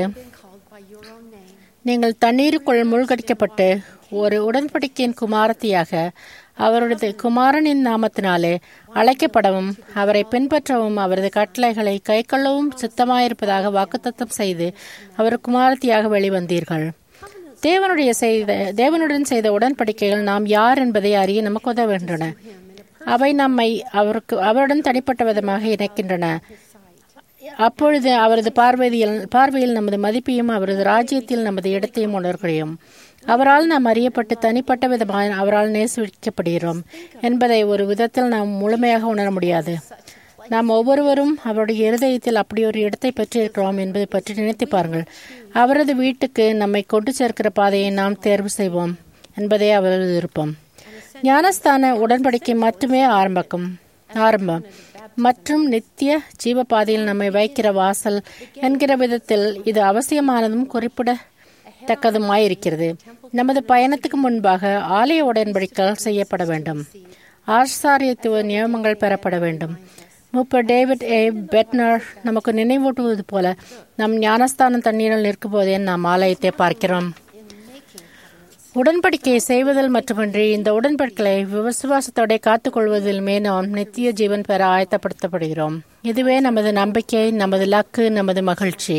நீங்கள் தண்ணீருக்குள் மூழ்கடிக்கப்பட்டு ஒரு உடன்படிக்கையின் குமாரத்தியாக அவரது குமாரனின் நாமத்தினாலே அழைக்கப்படவும் அவரை பின்பற்றவும் அவரது கட்டளைகளை கைக்கொள்ளவும் சித்தமாயிருப்பதாக வாக்குத்தத்தம் செய்து அவர் குமாரத்தியாக வெளிவந்தீர்கள் தேவனுடைய செய்த தேவனுடன் செய்த உடன்படிக்கைகள் நாம் யார் என்பதை அறிய நமக்கு உதவுகின்றன அவை நம்மை அவருக்கு அவருடன் தனிப்பட்ட விதமாக இணைக்கின்றன அப்பொழுது அவரது பார்வையில் பார்வையில் நமது மதிப்பையும் அவரது ராஜ்யத்தில் நமது இடத்தையும் உணர்கிறோம் அவரால் நாம் அறியப்பட்டு தனிப்பட்ட விதமாக அவரால் நேசிக்கப்படுகிறோம் என்பதை ஒரு விதத்தில் நாம் முழுமையாக உணர முடியாது நாம் ஒவ்வொருவரும் அவருடைய இருதயத்தில் அப்படி ஒரு இடத்தை பெற்றிருக்கிறோம் என்பதை பற்றி நினைத்து பாருங்கள் அவரது வீட்டுக்கு நம்மை கொண்டு சேர்க்கிற பாதையை நாம் தேர்வு செய்வோம் என்பதே அவரது விருப்பம் ஞானஸ்தான உடன்படிக்கை மட்டுமே ஆரம்பக்கும் ஆரம்பம் மற்றும் நித்திய ஜீவ பாதையில் நம்மை வைக்கிற வாசல் என்கிற விதத்தில் இது அவசியமானதும் குறிப்பிடத்தக்கதுமாயிருக்கிறது நமது பயணத்துக்கு முன்பாக ஆலய உடன்படிக்கைகள் செய்யப்பட வேண்டும் ஆசாரியத்துவ நியமங்கள் பெறப்பட வேண்டும் மூப்பர் டேவிட் ஏ பெட்னர் நமக்கு நினைவூட்டுவது போல நம் ஞானஸ்தானம் தண்ணீரில் நிற்கும் போதே நாம் ஆலயத்தை பார்க்கிறோம் உடன்படிக்கையை செய்வதில் மட்டுமின்றி இந்த உடன்படிக்கையை விசுவாசத்தோட காத்துக்கொள்வதிலுமே நாம் நித்திய ஜீவன் பெற ஆயத்தப்படுத்தப்படுகிறோம் இதுவே நமது நம்பிக்கை நமது லக்கு நமது மகிழ்ச்சி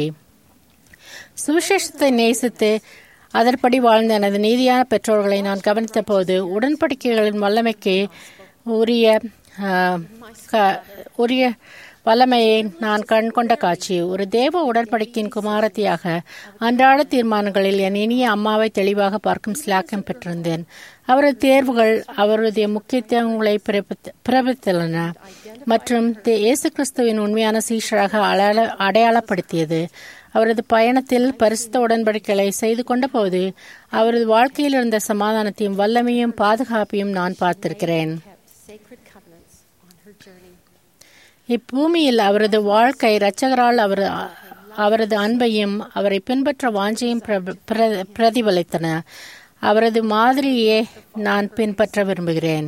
சுவிசேஷத்தை நேசித்து அதன்படி வாழ்ந்த எனது நீதியான பெற்றோர்களை நான் கவனித்த போது உடன்படிக்கைகளின் வல்லமைக்கு உரிய ஆஹ், க- உரிய வல்லமையை நான் கண் கொண்ட காட்சி ஒரு தேவ உடன்படிக்கையின் குமாரத்தியாக அன்றாட தீர்மானங்களில் என் இனிய அம்மாவை தெளிவாக பார்க்கும் சிலாக்கம் பெற்றிருந்தேன் அவரது தேர்வுகள் அவருடைய முக்கியத்துவங்களை பிறப்பித்த- பிறப்பித்துள்ளன மற்றும் தே- இயேசு கிறிஸ்துவின் உண்மையான சீஷராக அடையாள அடையாளப்படுத்தியது அவரது பயணத்தில் பரிசுத்த உடன்படிக்கைகளை செய்து கொண்ட போது அவரது வாழ்க்கையில் இருந்த சமாதானத்தையும் வல்லமையும் பாதுகாப்பையும் நான் பார்த்திருக்கிறேன் sacred covenants on her journey. இப்பூமியில் அவரது வாழ்க்கை இரட்சகரால் அவர் அவரது அன்பையும் அவரை பின்பற்ற வாஞ்சையும் பிர- பிர- பிரதிபலித்தன அவரது மாதிரியே நான் பின்பற்ற விரும்புகிறேன்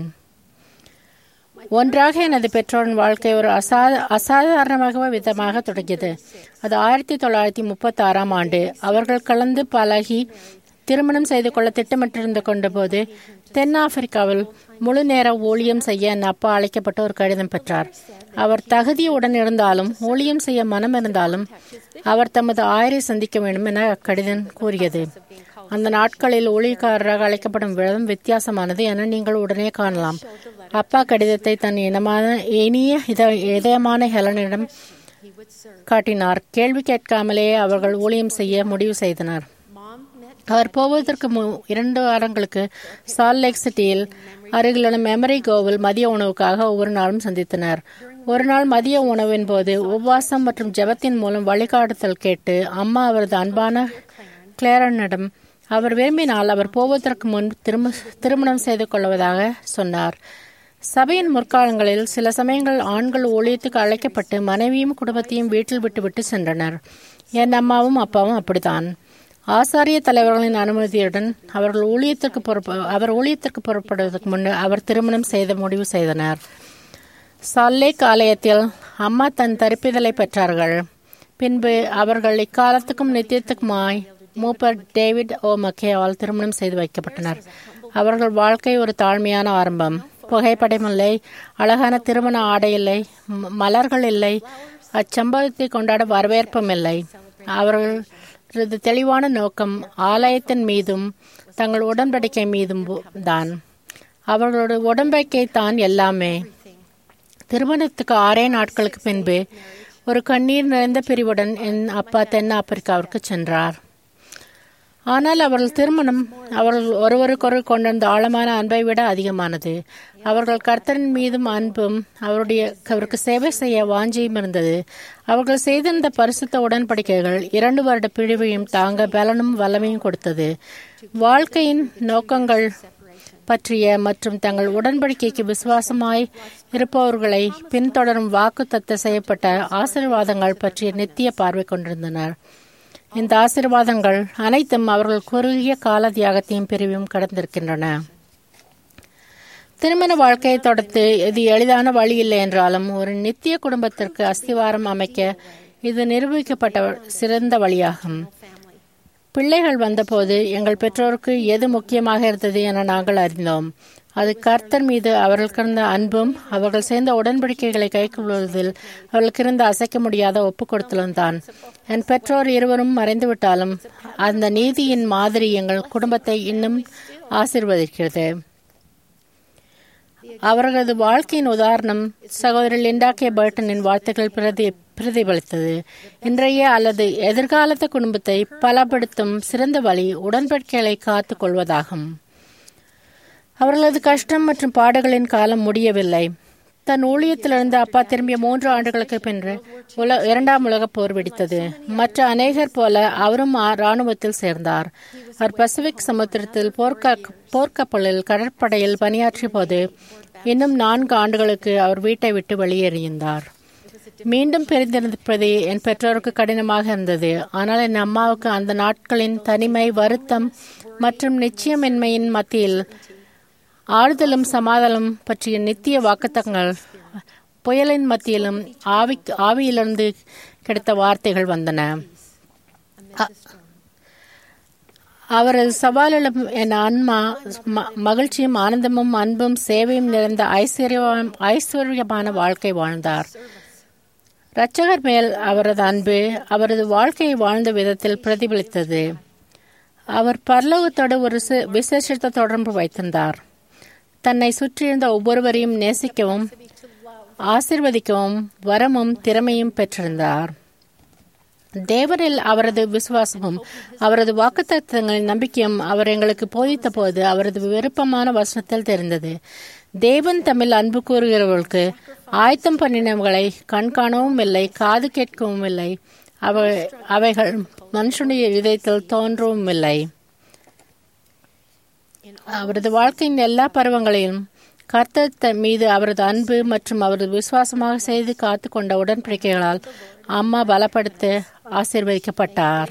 ஒன்றாக எனது பெற்றோரின் வாழ்க்கை ஒரு அசா அசாதாரணமாக விதமாக தொடங்கியது அது ஆயிரத்தி தொள்ளாயிரத்தி முப்பத்தி ஆறாம் ஆண்டு அவர்கள் கலந்து பழகி திருமணம் செய்து கொள்ள திட்டமிட்டிருந்த கொண்டபோது தென்னாப்பிரிக்காவில் முழு நேர ஊழியம் செய்ய என் அப்பா அழைக்கப்பட்ட ஒரு கடிதம் பெற்றார் அவர் தகுதியுடன் இருந்தாலும் ஊழியம் செய்ய மனம் இருந்தாலும் அவர் தமது ஆயரை சந்திக்க வேண்டும் என அக்கடிதம் கூறியது அந்த நாட்களில் ஊழியக்காரராக அழைக்கப்படும் விதம் வித்தியாசமானது என நீங்கள் உடனே காணலாம் அப்பா கடிதத்தை தன் இனமான இனிய இத இதயமான ஹெலனிடம் காட்டினார் கேள்வி கேட்காமலே அவர்கள் ஊழியம் செய்ய முடிவு செய்தனர் அவர் போவதற்கு மு இரண்டு வாரங்களுக்கு சால் லேக் சிட்டியில் அருகிலுள்ள மெமரி கோவில் மதிய உணவுக்காக ஒவ்வொரு நாளும் சந்தித்தனர் ஒரு நாள் மதிய உணவின் போது உபவாசம் மற்றும் ஜெபத்தின் மூலம் வழிகாட்டுதல் கேட்டு அம்மா அவரது அன்பான கிளேரனிடம் அவர் விரும்பினால் அவர் போவதற்கு முன் திரும்ப திருமணம் செய்து கொள்வதாக சொன்னார் சபையின் முற்காலங்களில் சில சமயங்கள் ஆண்கள் ஊழியத்துக்கு அழைக்கப்பட்டு மனைவியும் குடும்பத்தையும் வீட்டில் விட்டுவிட்டு சென்றனர் என் அம்மாவும் அப்பாவும் அப்படித்தான் ஆசாரிய தலைவர்களின் அனுமதியுடன் அவர்கள் ஊழியத்திற்கு பொறுப்ப அவர் ஊழியத்திற்கு புறப்படுவதற்கு முன் அவர் திருமணம் செய்த முடிவு செய்தனர் சல்லேக் ஆலயத்தில் அம்மா தன் தரிப்பிதழை பெற்றார்கள் பின்பு அவர்கள் இக்காலத்துக்கும் நித்தியத்துக்குமாய் மூப்பர் டேவிட் ஓ மக்கேவால் திருமணம் செய்து வைக்கப்பட்டனர் அவர்கள் வாழ்க்கை ஒரு தாழ்மையான ஆரம்பம் புகைப்படம் இல்லை அழகான திருமண ஆடை இல்லை ம- மலர்கள் இல்லை அச்சம்பவத்தை கொண்டாட வரவேற்பும் இல்லை அவர்களது தெளிவான நோக்கம் ஆலயத்தின் மீதும் தங்கள் உடன்படிக்கை மீதும் தான் அவர்களோட உடன்படிக்கை தான் எல்லாமே திருமணத்துக்கு ஆறே நாட்களுக்கு பின்பு ஒரு கண்ணீர் நிறைந்த பிரிவுடன் என் அப்பா தென் ஆப்பிரிக்காவிற்கு சென்றார் ஆனால் அவர்கள் திருமணம் அவர்கள் ஒருவருக்கொருவர் கொண்டிருந்த ஆழமான அன்பை விட அதிகமானது அவர்கள் கர்த்தரின் மீதும் அன்பும் அவருடைய அவருக்கு சேவை செய்ய வாஞ்சியும் இருந்தது அவர்கள் செய்திருந்த பரிசுத்த உடன்படிக்கைகள் இரண்டு வருட பிரிவையும் தாங்க பலனும் வல்லமையும் கொடுத்தது வாழ்க்கையின் நோக்கங்கள் பற்றிய மற்றும் தங்கள் உடன்படிக்கைக்கு விசுவாசமாய் இருப்பவர்களை பின்தொடரும் வாக்கு தத்த செய்யப்பட்ட ஆசீர்வாதங்கள் பற்றிய நித்திய பார்வை கொண்டிருந்தனர் இந்த ஆசீர்வாதங்கள் அனைத்தும் அவர்கள் குறுகிய கால தியாகத்தையும் பிரிவையும் கடந்திருக்கின்றன திருமண வாழ்க்கையை தொடர்ந்து இது எளிதான வழி இல்லை என்றாலும் ஒரு நித்திய குடும்பத்திற்கு அஸ்திவாரம் அமைக்க இது நிரூபிக்கப்பட்ட சிறந்த வழியாகும் பிள்ளைகள் வந்தபோது எங்கள் பெற்றோருக்கு எது முக்கியமாக இருந்தது என நாங்கள் அறிந்தோம் அது கர்த்தர் மீது அவர்களுக்கு இருந்த அன்பும் அவர்கள் சேர்ந்த உடன்படிக்கைகளை கைக்கொள்வதில் அவர்களுக்கு இருந்த அசைக்க முடியாத ஒப்புக் கொடுத்தலும் தான் என் பெற்றோர் இருவரும் மறைந்துவிட்டாலும் அந்த நீதியின் மாதிரி எங்கள் குடும்பத்தை இன்னும் ஆசிர்வதிக்கிறது அவர்களது வாழ்க்கையின் உதாரணம் சகோதரி லிண்டா கே பர்டனின் வார்த்தைகள் பிரதி பிரதிபலித்தது இன்றைய அல்லது எதிர்காலத்து குடும்பத்தை பலப்படுத்தும் சிறந்த வழி உடன்படிக்கைகளை காத்துக் கொள்வதாகும் அவர்களது கஷ்டம் மற்றும் பாடுகளின் காலம் முடியவில்லை தன் ஊழியத்திலிருந்து அப்பா திரும்பிய மூன்று ஆண்டுகளுக்கு பின்பு உல இரண்டாம் உலகப் போர் வெடித்தது மற்ற அநேகர் போல அவரும் ஆ- ராணுவத்தில் சேர்ந்தார் அவர் பசிபிக் சமுத்திரத்தில் போர்க்க போர்க்கப்பலில் கடற்படையில் பணியாற்றிய போது இன்னும் நான்கு ஆண்டுகளுக்கு அவர் வீட்டை விட்டு வெளியேறியிருந்தார் மீண்டும் பிரிந்திருப்பது என் பெற்றோருக்கு கடினமாக இருந்தது ஆனால் என் அம்மாவுக்கு அந்த நாட்களின் தனிமை வருத்தம் மற்றும் நிச்சயமின்மையின் மத்தியில் ஆறுதலும் சமாதானம் பற்றிய நித்திய வாக்குத்தங்கள் புயலின் மத்தியிலும் ஆவி ஆவியிலிருந்து கிடைத்த வார்த்தைகள் வந்தன அ- அவரது சவாலிலும் என் ஆன்மா ம- மகிழ்ச்சியும் ஆனந்தமும் அன்பும் சேவையும் நிறைந்த ஐஸ்வர்யம் ஐஸ்வர்யமான வாழ்க்கை வாழ்ந்தார் இரட்சகர் மேல் அவரது அன்பு அவரது வாழ்க்கையை வாழ்ந்த விதத்தில் பிரதிபலித்தது அவர் பரலோகத்தோடு ஒரு சி- விசேஷித்த தொடர்பு வைத்திருந்தார் தன்னை சுற்றியிருந்த ஒவ்வொருவரையும் நேசிக்கவும் ஆசிர்வதிக்கவும் வரமும் திறமையும் பெற்றிருந்தார் தேவரில் அவரது விசுவாசமும் அவரது வாக்குத்தத்தங்களின் நம்பிக்கையும் அவர் எங்களுக்கு போதித்த போது அவரது விருப்பமான வசனத்தில் தெரிந்தது தேவன் தமிழ் அன்பு கூறுகிறவர்களுக்கு ஆயத்தம் பண்ணினவர்களை கண் காணவும் இல்லை காது கேட்கவும் இல்லை அவை அவைகள் மனுஷனுடைய இதயத்தில் தோன்றவும் இல்லை அவரது வாழ்க்கையின் எல்லா பருவங்களிலும் கர்த்தர் தன் மீது அவரது அன்பு மற்றும் அவரது விசுவாசமாக செய்து காத்து கொண்ட உடன்படிக்கைகளால் அம்மா பலப்படுத்த ஆசீர்வதிக்கப்பட்டார்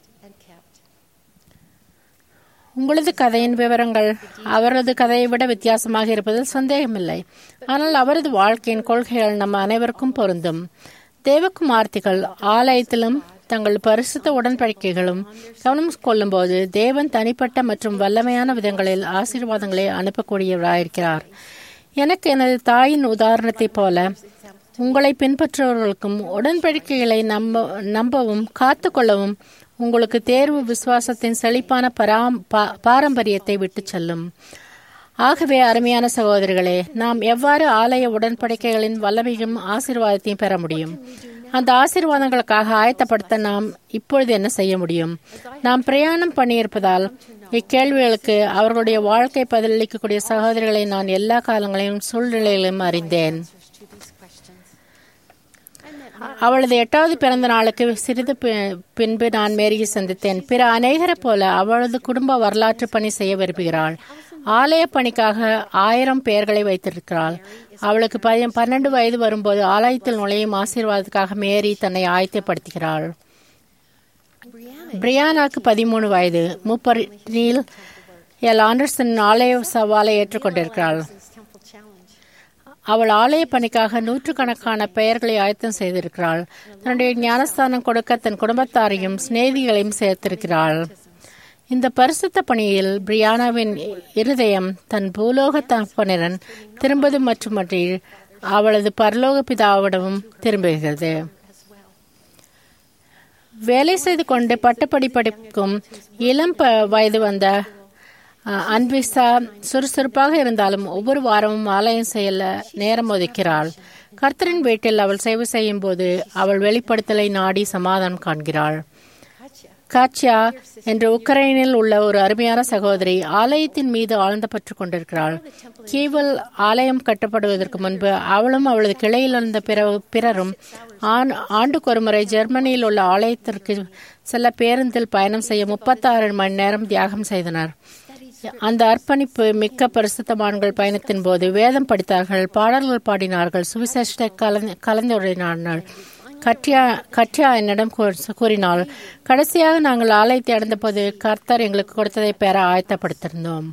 உங்களது கதையின் விவரங்கள் அவரது கதையை விட வித்தியாசமாக இருப்பதில் சந்தேகமில்லை ஆனால் அவரது வாழ்க்கையின் கொள்கைகள் நம் அனைவருக்கும் பொருந்தும் தேவகுமார்த்திகள் ஆலயத்திலும் தங்கள் பரிசுத்த உடன்படிக்கைகளும் கவனம் கொள்ளும்போது தேவன் தனிப்பட்ட மற்றும் வல்லமையான விதங்களில் ஆசீர்வாதங்களை அனுப்பக்கூடியவராயிருக்கிறார் எனக்கு எனது தாயின் உதாரணத்தைப் போல உங்களை பின்பற்றுபவர்களுக்கும் உடன்படிக்கைகளை நம்ப நம்பவும் காத்துக்கொள்ளவும் உங்களுக்கு தேர்வு விசுவாசத்தின் செழிப்பான பராம் பா- பாரம்பரியத்தை விட்டுச் செல்லும் ஆகவே அருமையான சகோதரிகளே நாம் எவ்வாறு ஆலய உடன்படிக்கைகளின் வல்லமையும் ஆசீர்வாதத்தையும் பெற முடியும் அந்த ஆசீர்வாதங்களுக்காக ஆயத்தப்படுத்த நாம் இப்பொழுது என்ன செய்ய முடியும் நாம் பிரயாணம் பண்ணியிருப்பதால் இக்கேள்விகளுக்கு அவர்களுடைய வாழ்க்கை பதிலளிக்கக்கூடிய சகோதரிகளை நான் எல்லா காலங்களிலும் சூழ்நிலைகளிலும் அறிந்தேன் அவளது எட்டாவது பிறந்த நாளுக்கு சிறிது பி- பின்பு நான் மேரியை சந்தித்தேன் பிற அநேகரைப் போல அவளது குடும்ப வரலாற்று பணி செய்ய விரும்புகிறாள் ஆலய பணிக்காக ஆயிரம் பெயர்களை வைத்திருக்கிறாள் அவளுக்கு பதி- பன்னெண்டு வயது வரும்போது ஆலயத்தில் நுழையும் ஆசீர்வாதத்துக்காக மேரி தன்னை ஆயத்தப்படுத்துகிறாள் பிரியானாக்கு பதிமூணு வயது மூப்பரில் எல் ஆண்டர்சன் ஆலய சவாலை ஏற்றுக்கொண்டிருக்கிறாள் அவள் ஆலய பணிக்காக நூற்றுக்கணக்கான பெயர்களை ஆயத்தம் செய்திருக்கிறாள் தன்னுடைய ஞானஸ்தானம் கொடுக்க தன் குடும்பத்தாரையும் சிநேகிகளையும் சேர்த்திருக்கிறாள் இந்த பரிசுத்த பணியில் பிரியானாவின் இருதயம் தன் பூலோக தகப்பனிரன் திரும்பது மட்டுமன்றி அவளது பரலோக பிதாவிடமும் திரும்புகிறது வேலை செய்து கொண்டு பட்டப்படி படிக்கும் இளம் ப- வயது வந்த அஹ், அன்பிசா சுறுசுறுப்பாக இருந்தாலும் ஒவ்வொரு வாரமும் ஆலயம் செய்ய நேரம் ஒதுக்கிறாள் கர்த்தரின் வீட்டில் அவள் சேவை செய்யும் போது அவள் வெளிப்படுத்தலை நாடி சமாதானம் காண்கிறாள் காட்சியா என்ற உக்ரைனில் உள்ள ஒரு அருமையான சகோதரி ஆலயத்தின் மீது ஆழ்ந்த பற்று கொண்டிருக்கிறாள் கீவல் ஆலயம் கட்டப்படுவதற்கு முன்பு அவளும் அவளது கிளையில் இருந்த பிற பிறரும் ஆண் ஆண்டுக்கு ஒருமுறை ஜெர்மனியில் உள்ள ஆலயத்திற்கு செல்ல பேருந்தில் பயணம் செய்ய முப்பத்தாறு மணி நேரம் தியாகம் செய்தனர் அந்த அர்ப்பணிப்பு மிக்க பரிசுத்தமான்கள் பயணத்தின் போது வேதம் படித்தார்கள் பாடல்கள் பாடினார்கள் சுவிசேஷத்தை கலந்து கலந்துரையாடினார்கள் கட்ரியா கட்ரியா என்னிடம் கூ- கூறினாள் கடைசியாக நாங்கள் ஆலயத்தை அடைந்தபோது கர்த்தர் எங்களுக்கு கொடுத்ததை பெற ஆயத்தப்படுத்திருந்தோம்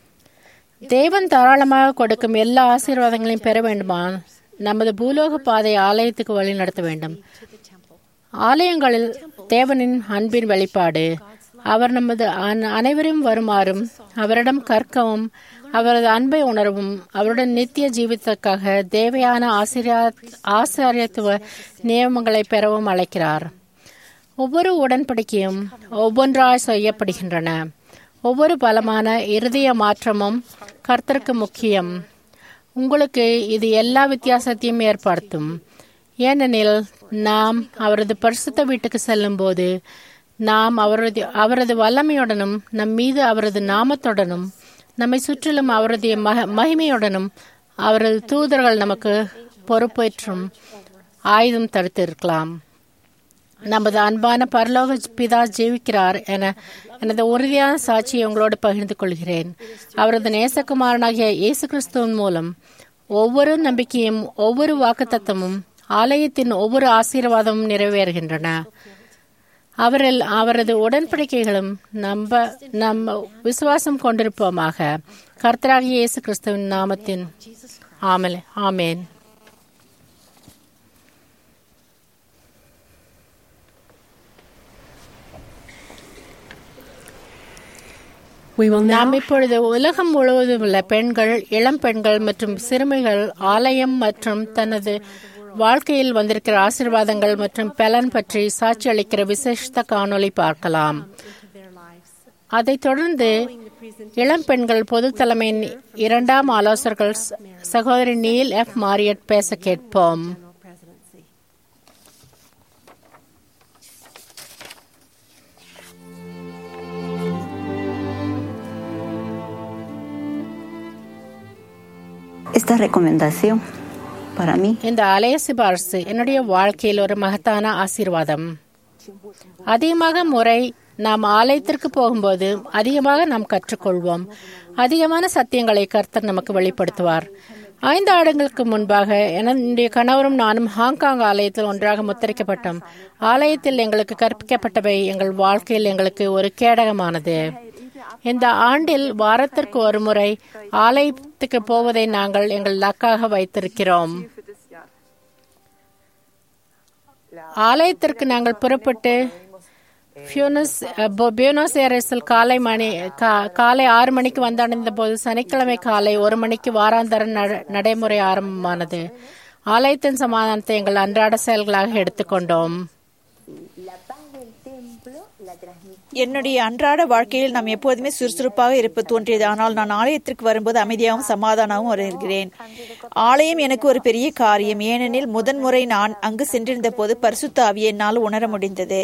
தேவன் தாராளமாக கொடுக்கும் எல்லா ஆசீர்வாதங்களையும் பெற வேண்டுமா நமது பூலோக பாதை ஆலயத்துக்கு வழி நடத்த வேண்டும் ஆலயங்களில் தேவனின் அன்பின் வெளிப்பாடு அவர் நமது அன- அனைவரும் வருமாறும் அவரிடம் கற்கவும் அவரது அன்பை உணரவும் அவருடன் நித்திய ஜீவிதத்துக்காக தேவையான ஆசிரியா ஆசாரியத்துவ நியமங்களை பெறவும் அழைக்கிறார் ஒவ்வொரு உடன்படிக்கையும் ஒவ்வொன்றாய் செய்யப்படுகின்றன ஒவ்வொரு பலமான இருதய மாற்றமும் கர்த்தருக்கு முக்கியம் உங்களுக்கு இது எல்லா வித்தியாசத்தையும் ஏற்படுத்தும் ஏனெனில் நாம் அவரது பரிசுத்த வீட்டுக்கு செல்லும்போது நாம் அவரது அவரது வல்லமையுடனும் நம் மீது அவரது நாமத்துடனும் நம்மை சுற்றிலும் அவரது மக மகிமையுடனும் அவரது தூதர்கள் நமக்கு பொறுப்பேற்றும் ஆயுதம் தடுத்திருக்கலாம் நமது அன்பான பரலோக பிதா ஜீவிக்கிறார் என எனது உறுதியான சாட்சியை உங்களோடு பகிர்ந்து கொள்கிறேன் அவரது நேசகுமாரனாகிய இயேசு கிறிஸ்துவின் மூலம் ஒவ்வொரு நம்பிக்கையும் ஒவ்வொரு வாக்குத்தத்தமும் ஆலயத்தின் ஒவ்வொரு ஆசீர்வாதமும் நிறைவேறுகின்றன அவரில் அவரது உடன்படிக்கைகளும் நம்ப நம்ம விசுவாசம் கொண்டிருப்போமாக கர்த்தராகிய இயேசு கிறிஸ்துவின் நாமத்தின் ஆமலே ஆமேன் We will now நாம் இப்பொழுது உலகம் முழுவதும் உள்ள பெண்கள் இளம் பெண்கள் மற்றும் சிறுமிகள் ஆலயம் மற்றும் தனது வாழ்க்கையில் வந்திருக்கிற ஆசீர்வாதங்கள் மற்றும் பலன் பற்றி சாட்சி அளிக்கிற விசேஷத்த காணொளி பார்க்கலாம் அதைத் தொடர்ந்து இளம் பெண்கள் பொது தலைமையின் இரண்டாம் ஆலோசகர்கள் ச- சகோதரி நீல் எஃப் மாரியட் பேச கேட்போம் Esta recomendación para mí இந்த ஆலய சிபார்சு என்னுடைய வாழ்க்கையில் ஒரு மகத்தான ஆசீர்வாதம் அதிகமாக முறை நாம் ஆலயத்திற்கு போகும்போது அதிகமாக நாம் கற்றுக்கொள்வோம் அதிகமான சத்தியங்களை கர்த்தர் நமக்கு வெளிப்படுத்துவார் ஐந்து ஆண்டுகளுக்கு முன்பாக என்னுடைய கணவரும் நானும் ஹாங்காங் ஆலயத்தில் ஒன்றாக முத்தரிக்கப்பட்டோம் ஆலயத்தில் எங்களுக்கு கற்பிக்கப்பட்டவை எங்கள் வாழ்க்கையில் எங்களுக்கு ஒரு கேடகமானது இந்த ஆண்டில் வாரத்திற்கு ஒரு முறை ஆலயத்துக்கு போவதை நாங்கள் எங்கள் லக்காக வைத்திருக்கிறோம் ஆலயத்திற்கு நாங்கள் புறப்பட்டு பியூனஸ் அஹ், போ- பியூனஸ் ஏரஸில் காலை மணி கா- காலை ஆறு மணிக்கு வந்தடைந்த போது சனிக்கிழமை காலை ஒரு மணிக்கு வாராந்தர நட- நடைமுறை ஆரம்பமானது ஆலயத்தின் சமாதானத்தை எங்கள் அன்றாட செயல்களாக எடுத்துக்கொண்டோம் என்னுடைய அன்றாட வாழ்க்கையில் நாம் எப்போதுமே சுறுசுறுப்பாக இருப்பது தோன்றியது ஆனால் நான் ஆலயத்திற்கு வரும்போது அமைதியாகவும் சமாதானமும் வருகிறேன் ஆலயம் எனக்கு ஒரு பெரிய காரியம் ஏனெனில் முதன்முறை நான் அங்கு சென்றிருந்த போது பரிசுத்த ஆவியை என்னால் உணர முடிந்தது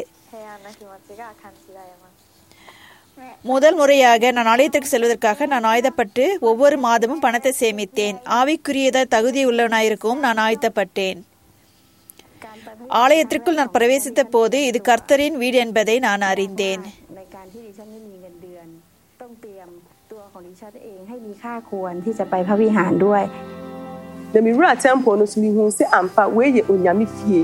முதல் முறையாக நான் ஆலயத்திற்கு செல்வதற்காக நான் ஆயுதப்பட்டு ஒவ்வொரு மாதமும் பணத்தை சேமித்தேன் ஆவிக்குரியத தகுதி உள்ளவனாயிருக்கவும் நான் ஆயுதப்பட்டேன் ஆலயத்திற்குள் நான் பிரவேசித்த போது இது கர்த்தரின் வீடு என்பதை நான் அறிந்தேன் ในการที่ดิฉันไม่มีเงินเดือน ต้องเตรียมตัวของดิฉันเองให้มีค่าควรที่จะไปพระวิหารด้วย na mewura temple no so mehuu sɛ ampa wei yɛ onyame fie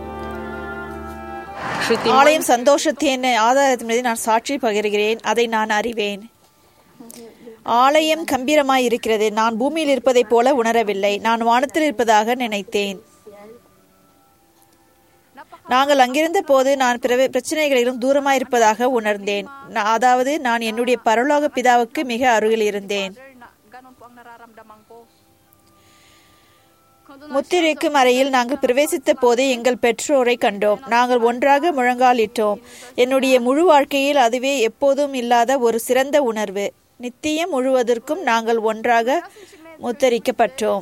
ஆலயம் சந்தோஷத்தின் ஆதாரத்தின் மீது நான் சாட்சி பகிர்கிறேன் அதை நான் அறிவேன் ஆலயம் கம்பீரமாய் இருக்கிறது நான் பூமியில் இருப்பதைப் போல உணரவில்லை நான் வானத்தில் இருப்பதாக நினைத்தேன் நாங்கள் அங்கிருந்த போது நான் பிற பிரச்சனைகளிலும் தூரமாய் இருப்பதாக உணர்ந்தேன் நா- அதாவது நான் என்னுடைய பரலோக பிதாவுக்கு மிக அருகில் இருந்தேன் முத்திரைக்கும் அறையில் நாங்கள் பிரவேசித்த போது எங்கள் பெற்றோரை கண்டோம் நாங்கள் ஒன்றாக முழங்காலிட்டோம் என்னுடைய முழு வாழ்க்கையில் அதுவே எப்போதும் இல்லாத ஒரு சிறந்த உணர்வு நித்தியம் முழுவதற்கும் நாங்கள் ஒன்றாக முத்தரிக்கப்பட்டோம்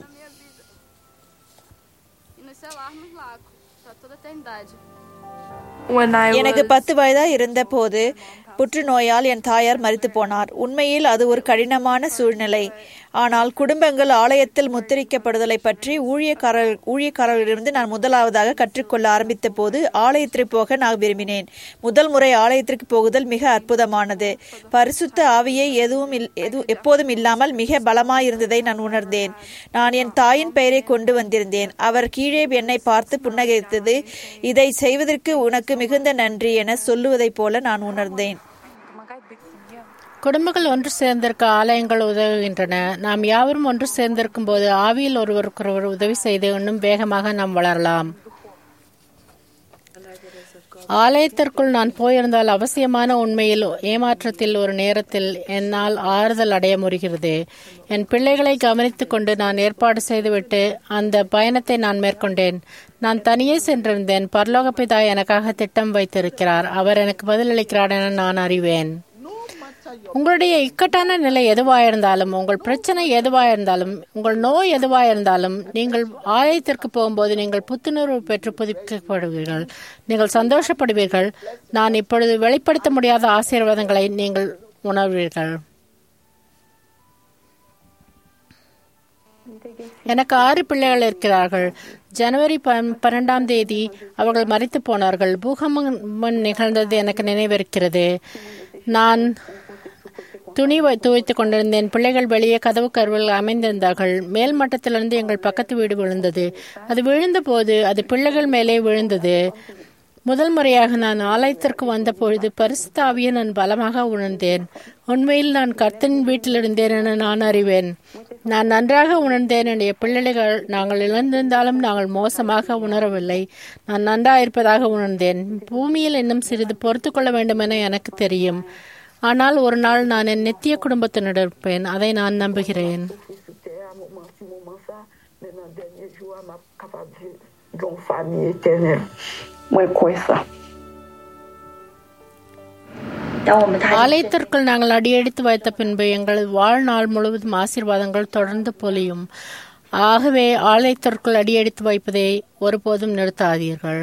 E nos selarmos lá para toda a eternidade. எனக்கு பத்து வயதா இருந்த போது புற்றுநோயால் என் தாயார் மரித்து போனார் உண்மையில் அது ஒரு கடினமான சூழ்நிலை ஆனால் குடும்பங்கள் ஆலயத்தில் முத்திரிக்கப்படுதலை பற்றி ஊழியக்காரர் ஊழியக்காரர்களிடமிருந்து நான் முதலாவதாக கற்றுக்கொள்ள ஆரம்பித்த போது ஆலயத்திற்கு போக நான் விரும்பினேன் முதல் முறை ஆலயத்திற்கு போகுதல் மிக அற்புதமானது பரிசுத்த ஆவியை எதுவும் இல்- எது எப்போதும் இல்லாமல் மிக பலமாயிருந்ததை நான் உணர்ந்தேன் நான் என் தாயின் பெயரை கொண்டு வந்திருந்தேன் அவர் கீழே என்னை பார்த்து புன்னகைத்தது இதை செய்வதற்கு உனக்கு மிகுந்த நன்றி என சொல்லுவதைப் போல நான் உணர்ந்தேன் குடும்பங்கள் ஒன்று சேர்ந்திருக்க ஆலயங்கள் உதவுகின்றன நாம் யாவரும் ஒன்று சேர்ந்திருக்கும் போது ஆவியில் ஒருவருக்கொருவர் உதவி செய்து இன்னும் வேகமாக நாம் வளரலாம் ஆலயத்திற்குள் நான் போயிருந்தால் அவசியமான உண்மையில் ஏமாற்றத்தில் ஒரு நேரத்தில் என்னால் ஆறுதல் அடைய முடிகிறது என் பிள்ளைகளை கவனித்துக் கொண்டு நான் ஏற்பாடு செய்துவிட்டு அந்த பயணத்தை நான் மேற்கொண்டேன் நான் தனியே சென்றிருந்தேன் பரலோக பிதா எனக்காக திட்டம் வைத்திருக்கிறார் அவர் எனக்கு பதிலளிக்கிறார் என நான் அறிவேன் உங்களுடைய இக்கட்டான நிலை எதுவாயிருந்தாலும் உங்கள் பிரச்சனை எதுவாயிருந்தாலும் உங்கள் நோய் எதுவாயிருந்தாலும் நீங்கள் ஆலயத்திற்கு போகும்போது நீங்கள் புத்துணர்வு பெற்று புதுப்பிக்கப்படுவீர்கள் நீங்கள் சந்தோஷப்படுவீர்கள் நான் இப்பொழுது வெளிப்படுத்த முடியாத ஆசீர்வாதங்களை நீங்கள் உணர்வீர்கள் எனக்கு ஆறு பிள்ளைகள் இருக்கிறார்கள் ஜனவரி பன்- பன்னெண்டாம் தேதி அவர்கள் மறித்து போனார்கள் பூகம்பம் நிகழ்ந்தது எனக்கு நினைவிருக்கிறது நான் துணி வை- துவைத்துக் கொண்டிருந்தேன் பிள்ளைகள் வெளியே கதவு கருவில் அமைந்திருந்தார்கள் மேல் மட்டத்திலிருந்து எங்கள் பக்கத்து வீடு விழுந்தது அது விழுந்த போது அது பிள்ளைகள் மேலே விழுந்தது முதல் முறையாக நான் ஆலயத்திற்கு வந்த பொழுது பரிசுத்த ஆவியை நான் பலமாக உணர்ந்தேன் உண்மையில் நான் கர்த்தன் வீட்டில் இருந்தேன் என நான் அறிவேன் நான் நன்றாக உணர்ந்தேன் என்னுடைய பிள்ளைகள் நாங்கள் இழந்திருந்தாலும் நாங்கள் மோசமாக உணரவில்லை நான் நன்றாக இருப்பதாக உணர்ந்தேன் பூமியில் இன்னும் சிறிது பொறுத்து கொள்ள வேண்டும் என எனக்கு தெரியும் ஆனால் ஒரு நாள் நான் என் நித்திய குடும்பத்தினுடன் இருப்பேன் அதை நான் நம்புகிறேன் de uma família eterna. Uma coisa. ஆலயத்திற்குள் நாங்கள் அடியெடுத்து வைத்த பின்பு எங்கள் வாழ்நாள் முழுவதும் ஆசீர்வாதங்கள் தொடர்ந்து பொலியும் ஆகவே ஆலயத்திற்குள் அடியெடுத்து வைப்பதை ஒருபோதும் நிறுத்தாதீர்கள்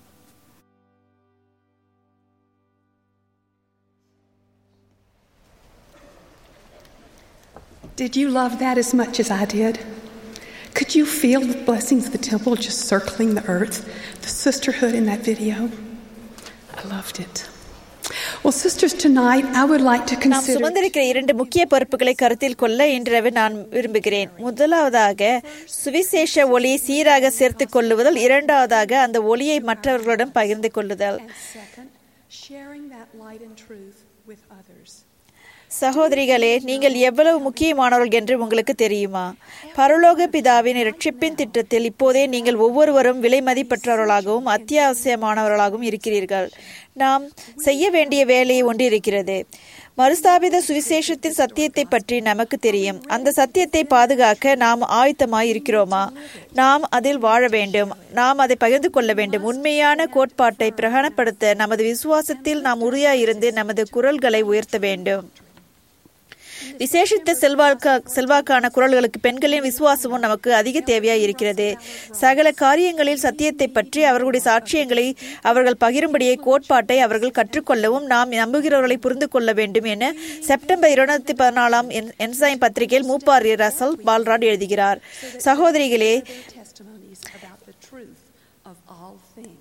Did you love that as much as I did? Could you feel the blessings of the temple just circling the earth? The sisterhood in that video? I loved it. Well, sisters, tonight I would like to நாம் consider. சுமந்திருக்கிற இரண்டு முக்கிய பொறுப்புகளை கருத்தில் கொள்ள இன்றிரவு நான் விரும்புகிறேன் முதலாவதாக சுவிசேஷ ஒளியை சீராக சேர்த்துக் கொள்ளுவதல் இரண்டாவதாக அந்த ஒளியை மற்றவர்களுடன் பகிர்ந்து கொள்ளுதல் And second, sharing that light and truth with others. சகோதரிகளே நீங்கள் எவ்வளவு முக்கியமானவர்கள் என்று உங்களுக்கு தெரியுமா பரலோக பிதாவின் இரட்சிப்பின் திட்டத்தில் இப்போதே நீங்கள் ஒவ்வொருவரும் விலை மதிப்பற்றவர்களாகவும் அத்தியாவசியமானவர்களாகவும் இருக்கிறீர்கள் நாம் செய்ய வேண்டிய வேலை ஒன்று இருக்கிறது மறுஸ்தாபித சுவிசேஷத்தின் சத்தியத்தை பற்றி நமக்கு தெரியும் அந்த சத்தியத்தை பாதுகாக்க நாம் ஆயத்தமாய் இருக்கிறோமா நாம் அதில் வாழ வேண்டும் நாம் அதை பகிர்ந்து கொள்ள வேண்டும் உண்மையான கோட்பாட்டை பிரகடனப்படுத்த நமது விசுவாசத்தில் நாம் உறுதியாய் இருந்து நமது குரல்களை உயர்த்த வேண்டும் விசேஷித்த செல்வாக்கா செல்வாக்கான குரல்களுக்கு பெண்களின் விசுவாசமும் நமக்கு அதிக தேவையாய் இருக்கிறது சகல காரியங்களில் சத்தியத்தை பற்றி அவர்களுடைய சாட்சியங்களை அவர்கள் பகிரும்படியே கோட்பாட்டை அவர்கள் கற்றுக்கொள்ளவும் நாம் நம்புகிறவர்களை புரிந்து கொள்ள வேண்டும் என செப்டம்பர் இருநூத்தி பதினாலாம் என்சைம் பத்திரிகையில் மூப்பார் ரசல் பால்ராட் எழுதுகிறார் சகோதரிகளே Testimonies about the truth of all things.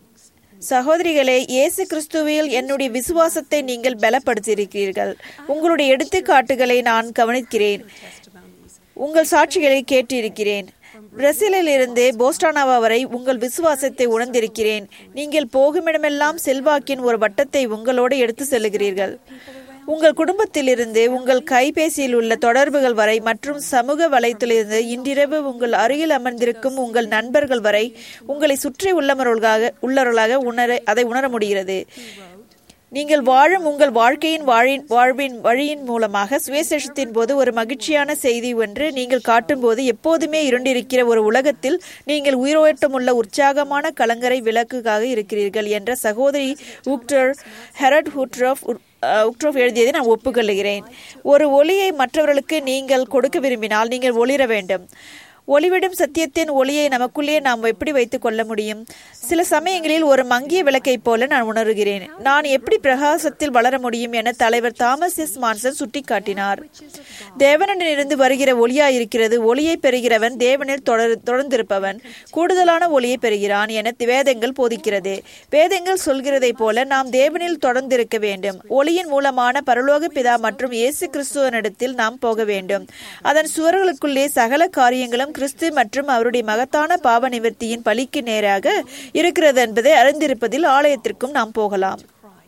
சகோதரிகளே இயேசு கிறிஸ்துவில் என்னுடைய விசுவாசத்தை நீங்கள் பலப்படுத்தியிருக்கிறீர்கள் உங்களுடைய எடுத்துக்காட்டுகளை நான் கவனிக்கிறேன் உங்கள் சாட்சிகளை கேட்டிருக்கிறேன் பிரேசிலில் இருந்து போஸ்டானாவா வரை உங்கள் விசுவாசத்தை உணர்ந்திருக்கிறேன் நீங்கள் போகுமிடமெல்லாம் செல்வாக்கின் ஒரு வட்டத்தை உங்களோடு எடுத்து செல்லுகிறீர்கள் உங்கள் குடும்பத்திலிருந்து உங்கள் கைபேசியில் உள்ள தொடர்புகள் வரை மற்றும் சமூக வலைத்திலிருந்து இன்றிரவு உங்கள் அருகில் அமர்ந்திருக்கும் உங்கள் நண்பர்கள் வரை உங்களை சுற்றி உள்ளவர்களாக உள்ளவர்களாக உணர அதை உணர முடிகிறது நீங்கள் வாழும் உங்கள் வாழ்க்கையின் வாழின் வாழ்வின் வழியின் மூலமாக சுயசேஷத்தின் போது ஒரு மகிழ்ச்சியான செய்தி ஒன்று நீங்கள் காட்டும்போது எப்போதுமே இருண்டிருக்கிற ஒரு உலகத்தில் நீங்கள் உயிரோட்டமுள்ள உற்சாகமான கலங்கரை விளக்குக்காக இருக்கிறீர்கள் என்ற சகோதரி உக்டர் ஹெரட் ஹூட்ரஃப் உக்ட்ரோஃப் எழுதியதை நான் ஒப்புக்கொள்கிறேன் ஒரு ஒளியை மற்றவர்களுக்கு நீங்கள் கொடுக்க விரும்பினால் நீங்கள் ஒளிர வேண்டும் ஒளிவிடும் சத்தியத்தின் ஒளியை நமக்குள்ளே நாம் எப்படி வைத்துக் கொள்ள முடியும் சில சமயங்களில் ஒரு மங்கிய விளக்கைப் போல நான் உணர்கிறேன் நான் எப்படி பிரகாசத்தில் வளர முடியும் என தலைவர் தாமஸ் எஸ் மான்சன் சுட்டிக்காட்டினார் தேவனிடமிருந்து வருகிற ஒளியா இருக்கிறது ஒளியை பெறுகிறவன் தேவனில் தொடர் தொடர்ந்திருப்பவன் கூடுதலான ஒளியை பெறுகிறான் என வேதங்கள் போதிக்கிறது வேதங்கள் சொல்கிறதை போல நாம் தேவனில் தொடர்ந்திருக்க வேண்டும் ஒளியின் மூலமான பரலோக பிதா மற்றும் இயேசு கிறிஸ்துவனிடத்தில் நாம் போக வேண்டும் அதன் சுவர்களுக்குள்ளே சகல காரியங்களும் கிறிஸ்து மற்றும் அவருடைய மகத்தான பாவ நிவர்த்தியின் பலிக்கு நேராக இருக்கிறது என்பதை அறிந்திருப்பதில் ஆலயத்திற்கும் நாம் போகலாம்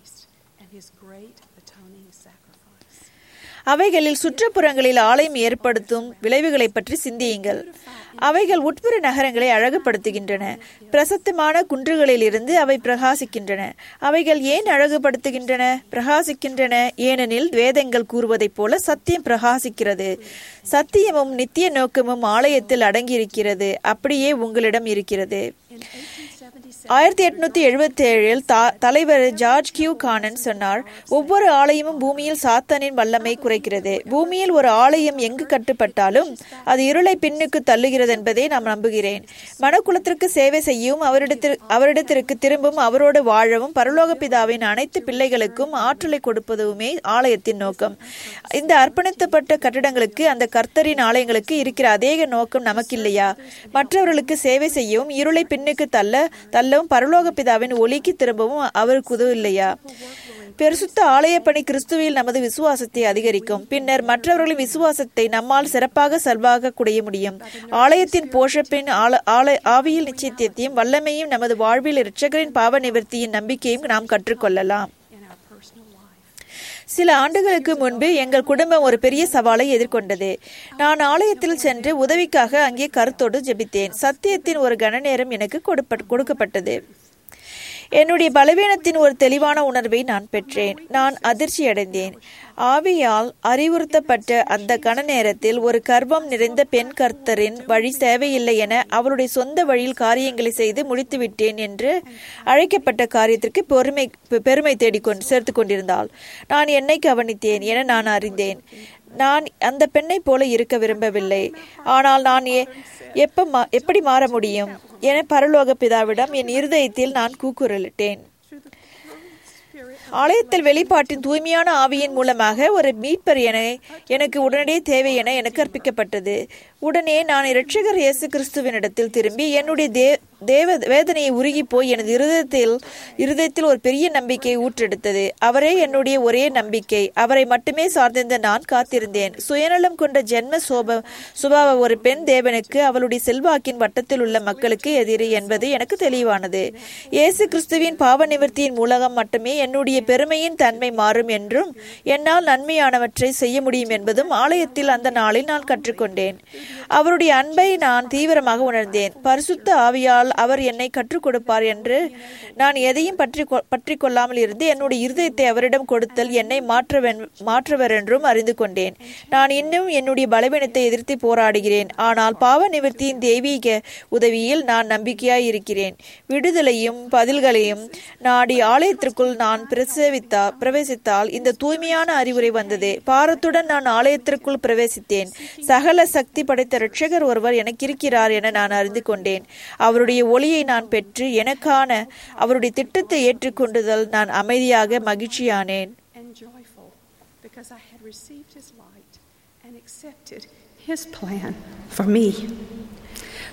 அவைகளில் சுற்றுப்புறங்களில் ஆலயம் ஏற்படுத்தும் விளைவுகளை பற்றி சிந்தியுங்கள் அவைகள் உட்புற நகரங்களை அழகுபடுத்துகின்றன பிரசத்தமான குன்றுகளில் இருந்து அவை பிரகாசிக்கின்றன அவைகள் ஏன் அழகுபடுத்துகின்றன பிரகாசிக்கின்றன ஏனெனில் வேதங்கள் கூறுவதைப் போல சத்தியம் பிரகாசிக்கிறது சத்தியமும் நித்திய நோக்கமும் ஆலயத்தில் அடங்கியிருக்கிறது அப்படியே உங்களிடம் இருக்கிறது ஆயிரத்தி எட்நூத்தி எழுபத்தி ஏழில் தலைவர் ஜார்ஜ் கியூ கானன் சொன்னார் ஒவ்வொரு ஆலயமும் பூமியில் சாத்தானின் வல்லமை குறைக்கிறது பூமியில் ஒரு ஆலயம் எங்கு கட்டுப்பட்டாலும் அது இருளை பின்னுக்கு தள்ளுகிறது என்பதை நான் நம்புகிறேன் மனக்குலத்திற்கு சேவை செய்யவும் அவரிடத்திற்கு அவரிடத்திற்கு திரும்பவும் அவரோடு வாழவும் பரலோக பிதாவின் அனைத்து பிள்ளைகளுக்கும் ஆற்றலை கொடுப்பதுமே ஆலயத்தின் நோக்கம் இந்த அர்ப்பணித்தப்பட்ட கட்டிடங்களுக்கு அந்த கர்த்தரின் ஆலயங்களுக்கு இருக்கிற அதே நோக்கம் நமக்கு இல்லையா மற்றவர்களுக்கு சேவை செய்யவும் இருளை பின்னுக்கு தள்ள தள்ளவும் பரலோக பிதாவின் ஒளிக்கு திரும்பவும் அவருக்கு உதவு இல்லையா பெருசுத்த ஆலய பணி கிறிஸ்துவில் நமது விசுவாசத்தை அதிகரிக்கும் பின்னர் மற்றவர்களின் விசுவாசத்தை நம்மால் சிறப்பாக செல்வாக குடைய முடியும் ஆலயத்தின் போஷப்பின் ஆல ஆவியில் நிச்சயத்தையும் வல்லமையும் நமது வாழ்வில் இரட்சகரின் பாவ நிவர்த்தியின் நம்பிக்கையும் நாம் கற்றுக்கொள்ளலாம் சில ஆண்டுகளுக்கு முன்பு எங்கள் குடும்பம் ஒரு பெரிய சவாலை எதிர்கொண்டது நான் ஆலயத்தில் சென்று உதவிக்காக அங்கே கருத்தோடு ஜெபித்தேன் சத்தியத்தின் ஒரு கன நேரம் எனக்கு கொடுக்கப்பட்டது என்னுடைய பலவீனத்தின் ஒரு தெளிவான உணர்வை நான் பெற்றேன் நான் அதிர்ச்சி அடைந்தேன் ஆவியால் அறிவுறுத்தப்பட்ட அந்த கன நேரத்தில் ஒரு கர்ப்பம் நிறைந்த பெண் கர்த்தரின் வழி தேவையில்லை என அவருடைய சொந்த வழியில் காரியங்களை செய்து முடித்துவிட்டேன் என்று அழைக்கப்பட்ட காரியத்திற்கு பெருமை பெருமை தேடிக்கொண்டு சேர்த்து கொண்டிருந்தாள் நான் என்னை கவனித்தேன் என நான் அறிந்தேன் நான் அந்த பெண்ணை போல இருக்க விரும்பவில்லை ஆனால் நான் எப்ப எப்படி மாற முடியும் என பரலோக பிதாவிடம் என் இருதயத்தில் நான் கூக்குரலிட்டேன் ஆலயத்தில் வெளிப்பாட்டின் தூய்மையான ஆவியின் மூலமாக ஒரு மீட்பர் என எனக்கு உடனடியே தேவை என எனக்கு கற்பிக்கப்பட்டது உடனே நான் இரட்சகர் இயேசு கிறிஸ்துவனிடத்தில் திரும்பி என்னுடைய தே தேவ வேதனையை உருகி போய் எனது இருதயத்தில் இருதயத்தில் ஒரு பெரிய நம்பிக்கை ஊற்றெடுத்தது அவரே என்னுடைய ஒரே நம்பிக்கை அவரை மட்டுமே சார்ந்திருந்த நான் காத்திருந்தேன் சுயநலம் கொண்ட ஜென்ம சோப சுபாவ ஒரு பெண் தேவனுக்கு அவளுடைய செல்வாக்கின் வட்டத்தில் உள்ள மக்களுக்கு எதிரி என்பது எனக்கு தெளிவானது இயேசு கிறிஸ்துவின் பாவ நிவர்த்தியின் மூலகம் மட்டுமே என்னுடைய பெருமையின் தன்மை மாறும் என்றும் என்னால் நன்மையானவற்றை செய்ய முடியும் என்பதும் ஆலயத்தில் அந்த நாளில் நான் கற்றுக்கொண்டேன் அவருடைய அன்பை நான் தீவிரமாக உணர்ந்தேன் பரிசுத்த ஆவியால் அவர் என்னை கற்றுக் கொடுப்பார் என்று நான் எதையும் பற்றி பற்றி கொள்ளாமல் இருந்து என்னுடைய இருதயத்தை அவரிடம் கொடுத்தல் என்னை மாற்றவன் மாற்றவர் என்றும் அறிந்து கொண்டேன் நான் இன்னும் என்னுடைய பலவீனத்தை எதிர்த்து போராடுகிறேன் ஆனால் பாவ நிவர்த்தியின் தெய்வீக உதவியில் நான் நம்பிக்கையாய் இருக்கிறேன் விடுதலையும் பதில்களையும் நாடி ஆலயத்திற்குள் நான் பிரசவித்தா பிரவேசித்தால் இந்த தூய்மையான அறிவுரை வந்தது பாரத்துடன் நான் ஆலயத்திற்குள் பிரவேசித்தேன் சகல சக்தி படைத்த இரட்சகர் ஒருவர் எனக்கு இருக்கிறார் என நான் அறிந்து கொண்டேன் அவருடைய ஒளியை நான் பெற்று எனக்கான அவருடைய திட்டத்தை ஏற்றுக்கொண்டுதல் நான் அமைதியாக மகிழ்ச்சியானேன் because I had received his light and accepted his plan for me.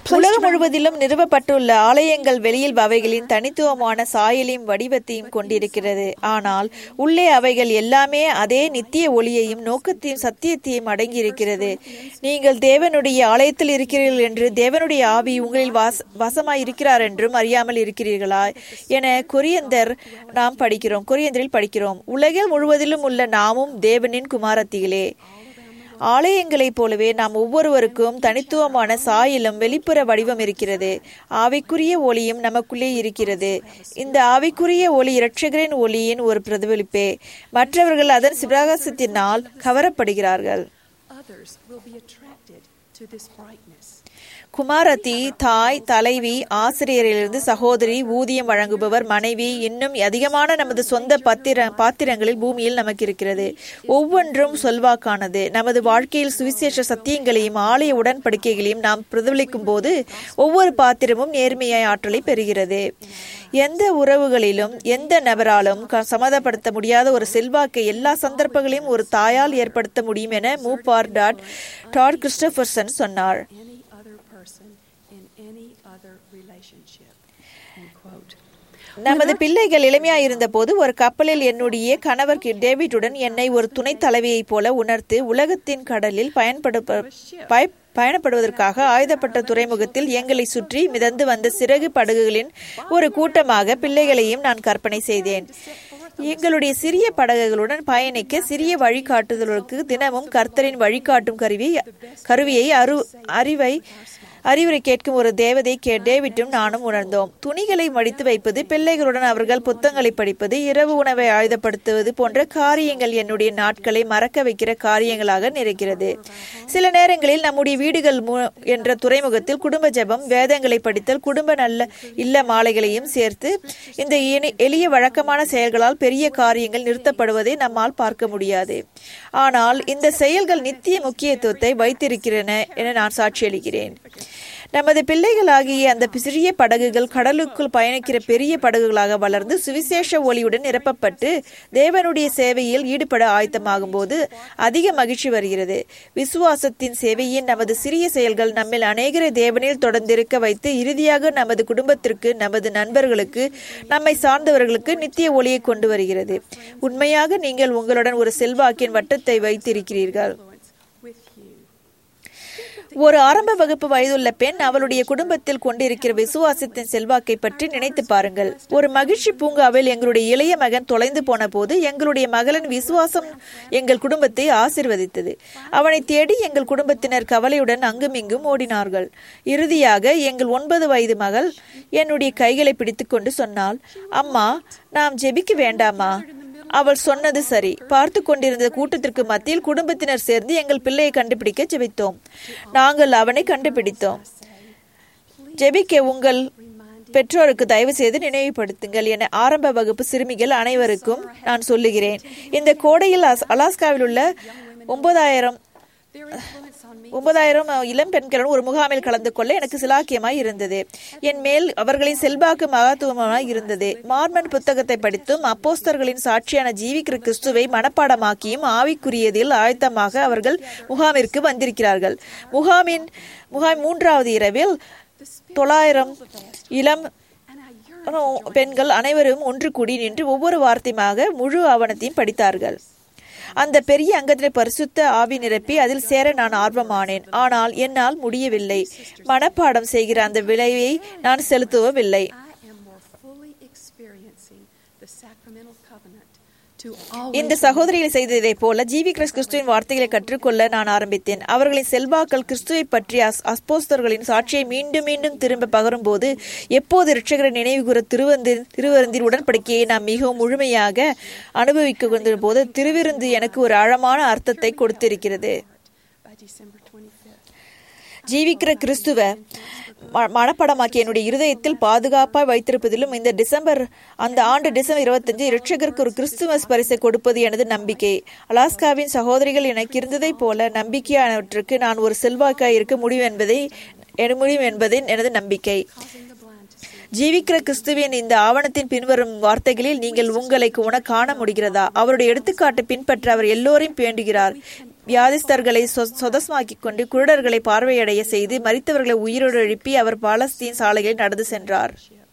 உலகம் முழுவதிலும் நிறுவப்பட்டுள்ள ஆலயங்கள் வெளியில் அவைகளின் தனித்துவமான சாயலையும் வடிவத்தையும் கொண்டிருக்கிறது ஆனால் உள்ளே அவைகள் எல்லாமே அதே நித்திய ஒளியையும் நோக்கத்தையும் சத்தியத்தையும் அடங்கியிருக்கிறது நீங்கள் தேவனுடைய ஆலயத்தில் இருக்கிறீர்கள் என்று தேவனுடைய ஆவி உங்களில் வாச வசமாய் இருக்கிறார் என்றும் அறியாமல் இருக்கிறீர்களா என கொரியந்தர் நாம் படிக்கிறோம் கொரியந்தரில் படிக்கிறோம் உலகில் முழுவதிலும் உள்ள நாமும் தேவனின் குமாரத்திகளே ஆலயங்களைப் போலவே நாம் ஒவ்வொருவருக்கும் தனித்துவமான சாயலும் வெளிப்புற வடிவம் இருக்கிறது ஆவிக்குரிய ஒளியும் நமக்குள்ளே இருக்கிறது இந்த ஆவிக்குரிய ஒளி இரட்சகரின் ஒளியின் ஒரு பிரதிபலிப்பே மற்றவர்கள் அதன் சிவகாசத்தினால் கவரப்படுகிறார்கள் Others will be attracted to this brightness. குமாரத்தி தாய் தலைவி ஆசிரியரிலிருந்து சகோதரி ஊதியம் வழங்குபவர் மனைவி இன்னும் அதிகமான நமது சொந்த பத்திர பாத்திரங்களில் பூமியில் நமக்கு இருக்கிறது ஒவ்வொன்றும் சொல்வாக்கானது நமது வாழ்க்கையில் சுவிசேஷ சத்தியங்களையும் ஆலய உடன்படிக்கைகளையும் நாம் பிரதிபலிக்கும் போது ஒவ்வொரு பாத்திரமும் நேர்மையாய் ஆற்றலை பெறுகிறது எந்த உறவுகளிலும் எந்த நபராலும் க- சம்மதப்படுத்த முடியாத ஒரு செல்வாக்கை எல்லா சந்தர்ப்பங்களையும் ஒரு தாயால் ஏற்படுத்த முடியும் என மூப்பார் டாட் டாட் கிறிஸ்டபர்சன் சொன்னார் Any other person in any other relationship. End quote. நமது பிள்ளைகள் இளமையாயிருந்த போது ஒரு கப்பலில் என்னுடைய கணவர் கி- டேவிட்டுடன் என்னை ஒரு துணை தலைவியைப் போல உணர்த்து உலகத்தின் கடலில் பயன்படு பய- பயணப்படுவதற்காக ஆயுதப்பட்ட துறைமுகத்தில் எங்களை சுற்றி மிதந்து வந்த சிறகு படகுகளின் ஒரு கூட்டமாக பிள்ளைகளையும் நான் கற்பனை செய்தேன் எங்களுடைய சிறிய படகுகளுடன் பயணிக்க சிறிய வழிகாட்டுதலுக்கு தினமும் கர்த்தரின் வழிகாட்டும் கருவி கருவியை அரு அறிவை அறிவுரை கேட்கும் ஒரு தேவதை கே டேவிட்டும் நானும் உணர்ந்தோம் துணிகளை மடித்து வைப்பது பிள்ளைகளுடன் அவர்கள் புத்தகங்களை படிப்பது இரவு உணவை ஆயுதப்படுத்துவது போன்ற காரியங்கள் என்னுடைய நாட்களை மறக்க வைக்கிற காரியங்களாக நிறைகிறது சில நேரங்களில் நம்முடைய வீடுகள் மு- என்ற துறைமுகத்தில் குடும்ப ஜெபம் வேதங்களை படித்தல் குடும்ப நல்ல இல்ல மாலைகளையும் சேர்த்து இந்த இனி- எளிய வழக்கமான செயல்களால் பெரிய காரியங்கள் நிறுத்தப்படுவதை நம்மால் பார்க்க முடியாது ஆனால் இந்த செயல்கள் நித்திய முக்கியத்துவத்தை வைத்திருக்கிறன என நான் சாட்சியளிக்கிறேன் நமது பிள்ளைகளாகிய அந்த சிறிய படகுகள் கடலுக்குள் பயணிக்கிற பெரிய படகுகளாக வளர்ந்து சுவிசேஷ ஒளியுடன் நிரப்பப்பட்டு தேவனுடைய சேவையில் ஈடுபட ஆயத்தமாகும் போது அதிக மகிழ்ச்சி வருகிறது விசுவாசத்தின் சேவையின் நமது சிறிய செயல்கள் நம்மில் அநேகரை தேவனில் தொடர்ந்திருக்க வைத்து இறுதியாக நமது குடும்பத்திற்கு நமது நண்பர்களுக்கு நம்மை சார்ந்தவர்களுக்கு நித்திய ஒளியை கொண்டு வருகிறது உண்மையாக நீங்கள் உங்களுடன் ஒரு செல்வாக்கின் வட்டத்தை வைத்திருக்கிறீர்கள் ஒரு ஆரம்ப வகுப்பு வயதுள்ள பெண் அவளுடைய குடும்பத்தில் கொண்டிருக்கிற விசுவாசத்தின் செல்வாக்கை பற்றி நினைத்து பாருங்கள் ஒரு மகிழ்ச்சி பூங்காவில் எங்களுடைய இளைய மகன் தொலைந்து போன போது எங்களுடைய மகளின் விசுவாசம் எங்கள் குடும்பத்தை ஆசிர்வதித்தது அவனை தேடி எங்கள் குடும்பத்தினர் கவலையுடன் அங்குமிங்கும் ஓடினார்கள் இறுதியாக எங்கள் ஒன்பது வயது மகள் என்னுடைய கைகளை பிடித்துக்கொண்டு சொன்னாள் அம்மா நாம் ஜெபிக்க வேண்டாமா அவள் சொன்னது சரி பார்த்து கொண்டிருந்த கூட்டத்திற்கு மத்தியில் குடும்பத்தினர் சேர்ந்து எங்கள் பிள்ளையை கண்டுபிடிக்க ஜெபித்தோம் நாங்கள் அவனை கண்டுபிடித்தோம் ஜெபிக்க உங்கள் பெற்றோருக்கு தயவு செய்து நினைவுபடுத்துங்கள் என ஆரம்ப வகுப்பு சிறுமிகள் அனைவருக்கும் நான் சொல்லுகிறேன் இந்த கோடையில் அஸ்- அலாஸ்காவில் உள்ள ஒன்பதாயிரம் ஒன்பதாயிரம் இளம் பெண்களுடன் ஒரு முகாமில் கலந்து கொள்ள எனக்கு சிலாக்கியமாய் இருந்தது என் மேல் அவர்களின் செல்வாக்கு மகத்துவமாய் இருந்தது மார்மன் புத்தகத்தை படித்தும் அப்போஸ்தர்களின் சாட்சியான ஜீவிக்கிற கிறிஸ்துவை மனப்பாடமாக்கியும் ஆவிக்குரியதில் ஆயத்தமாக அவர்கள் முகாமிற்கு வந்திருக்கிறார்கள் முகாமின் முகாம் மூன்றாவது இரவில் தொள்ளாயிரம் இளம் பெண்கள் அனைவரும் ஒன்று கூடி நின்று ஒவ்வொரு வார்த்தையுமாக முழு ஆவணத்தையும் படித்தார்கள் அந்த பெரிய அங்கத்திலே பரிசுத்த ஆவி நிரப்பி அதில் சேர நான் ஆர்வமானேன் ஆனால் என்னால் முடியவில்லை மனப்பாடம் செய்கிற அந்த விளைவை நான் செலுத்துவவில்லை I am more fully experiencing the sacramental covenant to இந்த always சகோதரிகள் செய்ததைப் போல ஜீவி கிறிஸ்துவின் வார்த்தைகளை கற்றுக்கொள்ள நான் ஆரம்பித்தேன் அவர்களின் செல்வாக்கள் கிறிஸ்துவை பற்றிய அஸ்- அப்போஸ்தலர்களின் சாட்சியை மீண்டும் மீண்டும் திரும்ப பகரும்போது எப்போது இரட்சகரை நினைவுகூர திருவந்தின் திருவருந்தின் உடன்படிக்கையை நாம் மிகவும் முழுமையாக அனுபவிக்க கொண்டிருந்த போது திருவிருந்து எனக்கு ஒரு ஆழமான அர்த்தத்தை கொடுத்திருக்கிறது by December 25th. ஜீவிக்கிற கிறிஸ்துவ ம- மனப்படமாக்கி என்னுடைய இருதயத்தில் பாதுகாப்பாய் வைத்திருப்பதிலும் இந்த டிசம்பர் அந்த ஆண்டு டிசம்பர் இருபத்தஞ்சு இரட்சகருக்கு ஒரு கிறிஸ்துமஸ் பரிசை கொடுப்பது எனது நம்பிக்கை அலாஸ்காவின் சகோதரிகள் எனக்கு இருந்ததைப் போல நம்பிக்கையானவற்றுக்கு நான் ஒரு செல்வாக்காய் இருக்க முடியும் என்பதை என முடியும் என்பதே எனது நம்பிக்கை ஜீவிக்கிற கிறிஸ்துவின் இந்த ஆவணத்தின் பின்வரும் வார்த்தைகளில் நீங்கள் உங்களை உன காண முடிகிறதா அவருடைய எடுத்துக்காட்டு பின்பற்ற அவர் எல்லோரையும் வேண்டுகிறார் வியாதிஸ்தர்களை சொ- சொதஸ்மாக்கிக் கொண்டு குருடர்களை பார்வையடைய செய்து மரித்தவர்களை உயிரோடு எழுப்பி அவர் பாலஸ்தீன் சாலைகளில் நடந்து சென்றார்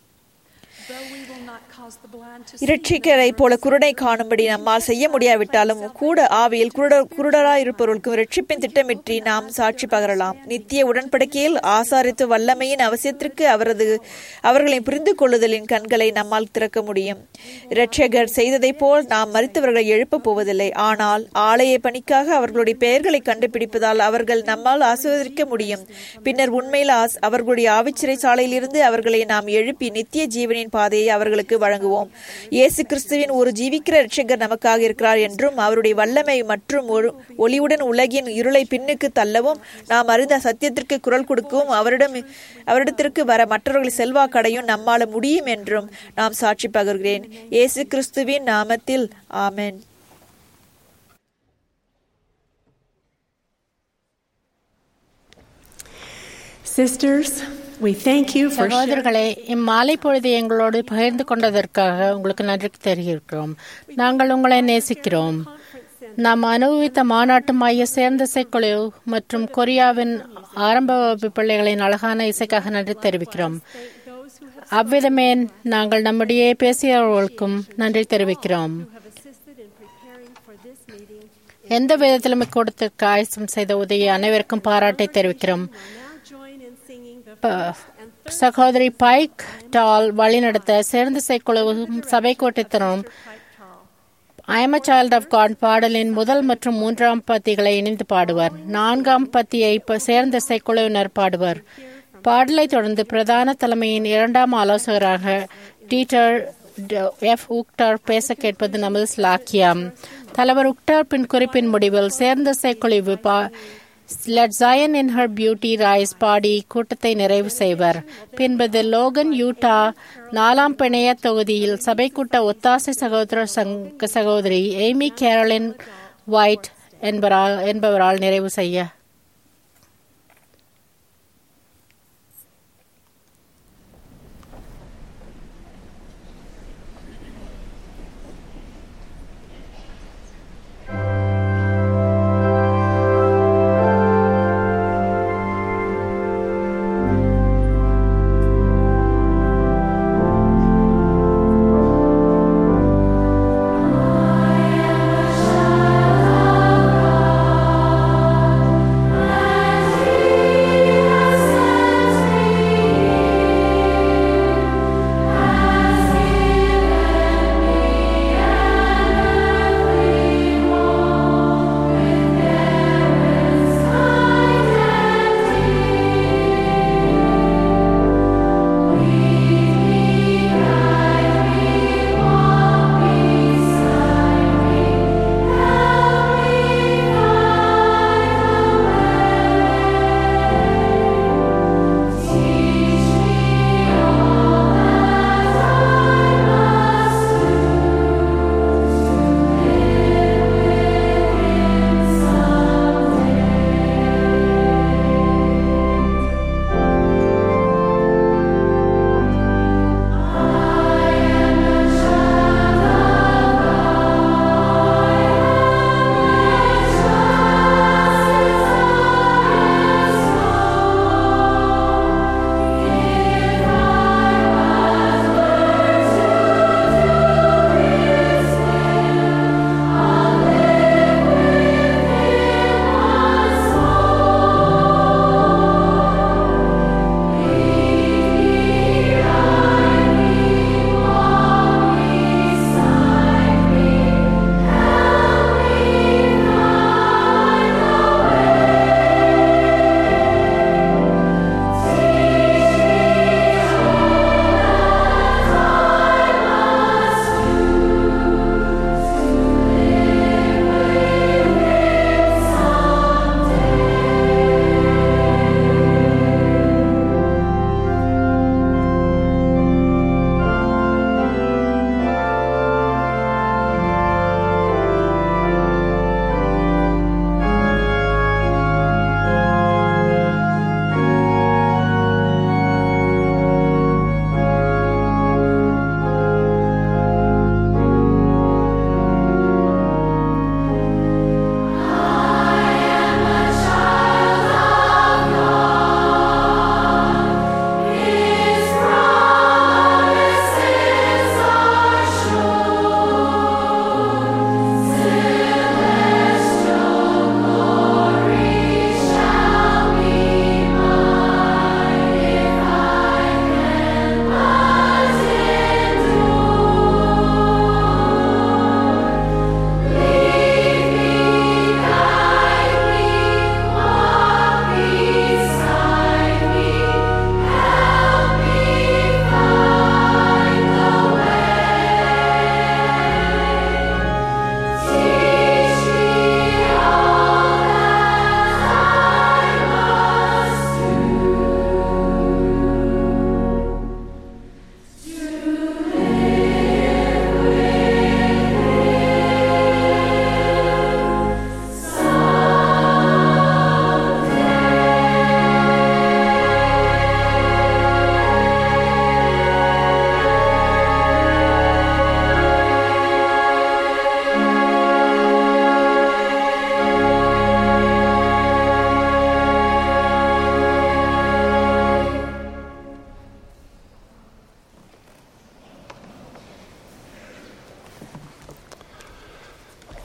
இரட்சிக்கரை போல குருடை காணும்படி நம்மால் செய்ய முடியாவிட்டாலும் கூட ஆவியில் குருட குருடராயிருப்பவர்களுக்கும் இரட்சிப்பின் திட்டமின்றி நாம் சாட்சி பகரலாம் நித்திய உடன்படிக்கையில் ஆசாரித்து வல்லமையின் அவசியத்திற்கு அவரது அவர்களின் புரிந்து கொள்ளுதலின் கண்களை நம்மால் திறக்க முடியும் இரட்சகர் செய்ததைப் போல் நாம் மறித்தவர்களை எழுப்பப் போவதில்லை ஆனால் ஆலய பணிக்காக அவர்களுடைய பெயர்களை கண்டுபிடிப்பதால் அவர்கள் நம்மால் ஆசிர்வதிக்க முடியும் பின்னர் உண்மையில் ஆஸ்- அவர்களுடைய ஆவிச்சிறை சாலையிலிருந்து அவர்களை நாம் எழுப்பி நித்திய ஜீவனின் பாதையை அவர்களுக்கு வழங்குவோம் இயேசு கிறிஸ்துவின் ஒரு ஜீவிக்கிற இரட்சகர் நமக்காக இருக்கிறார் என்றும் அவருடைய வல்லமை மற்றும் ஒரு ஒளிவுடன் உலகின் இருளை பின்னுக்கு தள்ளவும் நாம் அறிந்த சத்தியத்திற்கு குரல் கொடுக்கவும் அவரிடம் அவரிடத்திற்கு வர மற்றவர்கள் செல்வாக்கடையும் நம்மால முடியும் என்றும் நாம் சாட்சி பகர்கிறேன் இயேசு கிறிஸ்துவின் நாமத்தில் ஆமென் Sisters, we thank you for sharing. சகோதரர்களே இம்மாலை பொழுது எங்களோடு பகிர்ந்து கொண்டதற்காக உங்களுக்கு நன்றி தெரிவிக்கிறோம் நாங்கள் உங்களை நேசிக்கிறோம் நாம் அனுபவித்த மாநாட்டு மைய சேர்ந்த இசைக்குழு மற்றும் கொரியாவின் ஆரம்ப வகுப்பு பிள்ளைகளின் அழகான இசைக்காக நன்றி தெரிவிக்கிறோம் அவ்விதமே நாங்கள் நம்முடைய பேசியவர்களுக்கும் நன்றி தெரிவிக்கிறோம் எந்த விதத்திலும் இக்கூட்டத்திற்கு ஆயசம் செய்த உதவி அனைவருக்கும் பாராட்டை தெரிவிக்கிறோம் ப- சகோதரி பைக் டால் வழிநடத்த சேர்ந்து செய்குழுவும் சபை கூட்டத்தினரும் I am child of God பாடலின் முதல் மற்றும் மூன்றாம் பத்திகளை இணைந்து பாடுவர் நான்காம் பத்தியை ப- சேர்ந்த இசைக்குழுவினர் பாடுவர் பாடலை தொடர்ந்து பிரதான தலைமையின் இரண்டாம் ஆலோசகராக டீட்டர் ட- எஃப் உக்டார் பேச கேட்பது நமது ஸ்லாக்கியம் தலைவர் உக்டார் பின் குறிப்பின் முடிவில் சேர்ந்த இசைக்குழுவு பா let Zion in her beauty rise பாடி கூட்டத்தை நிறைவு செய்வர் பின்பு லோகன் யூட்டா நாலாம் பிணைய தொகுதியில் சபை கூட்ட ஒத்தாசை சகோதர சங்க சகோதரி எய்மி கேரலின் ஒயிட் என்பவரால் என்பவரால் நிறைவு செய்ய I am a child of God.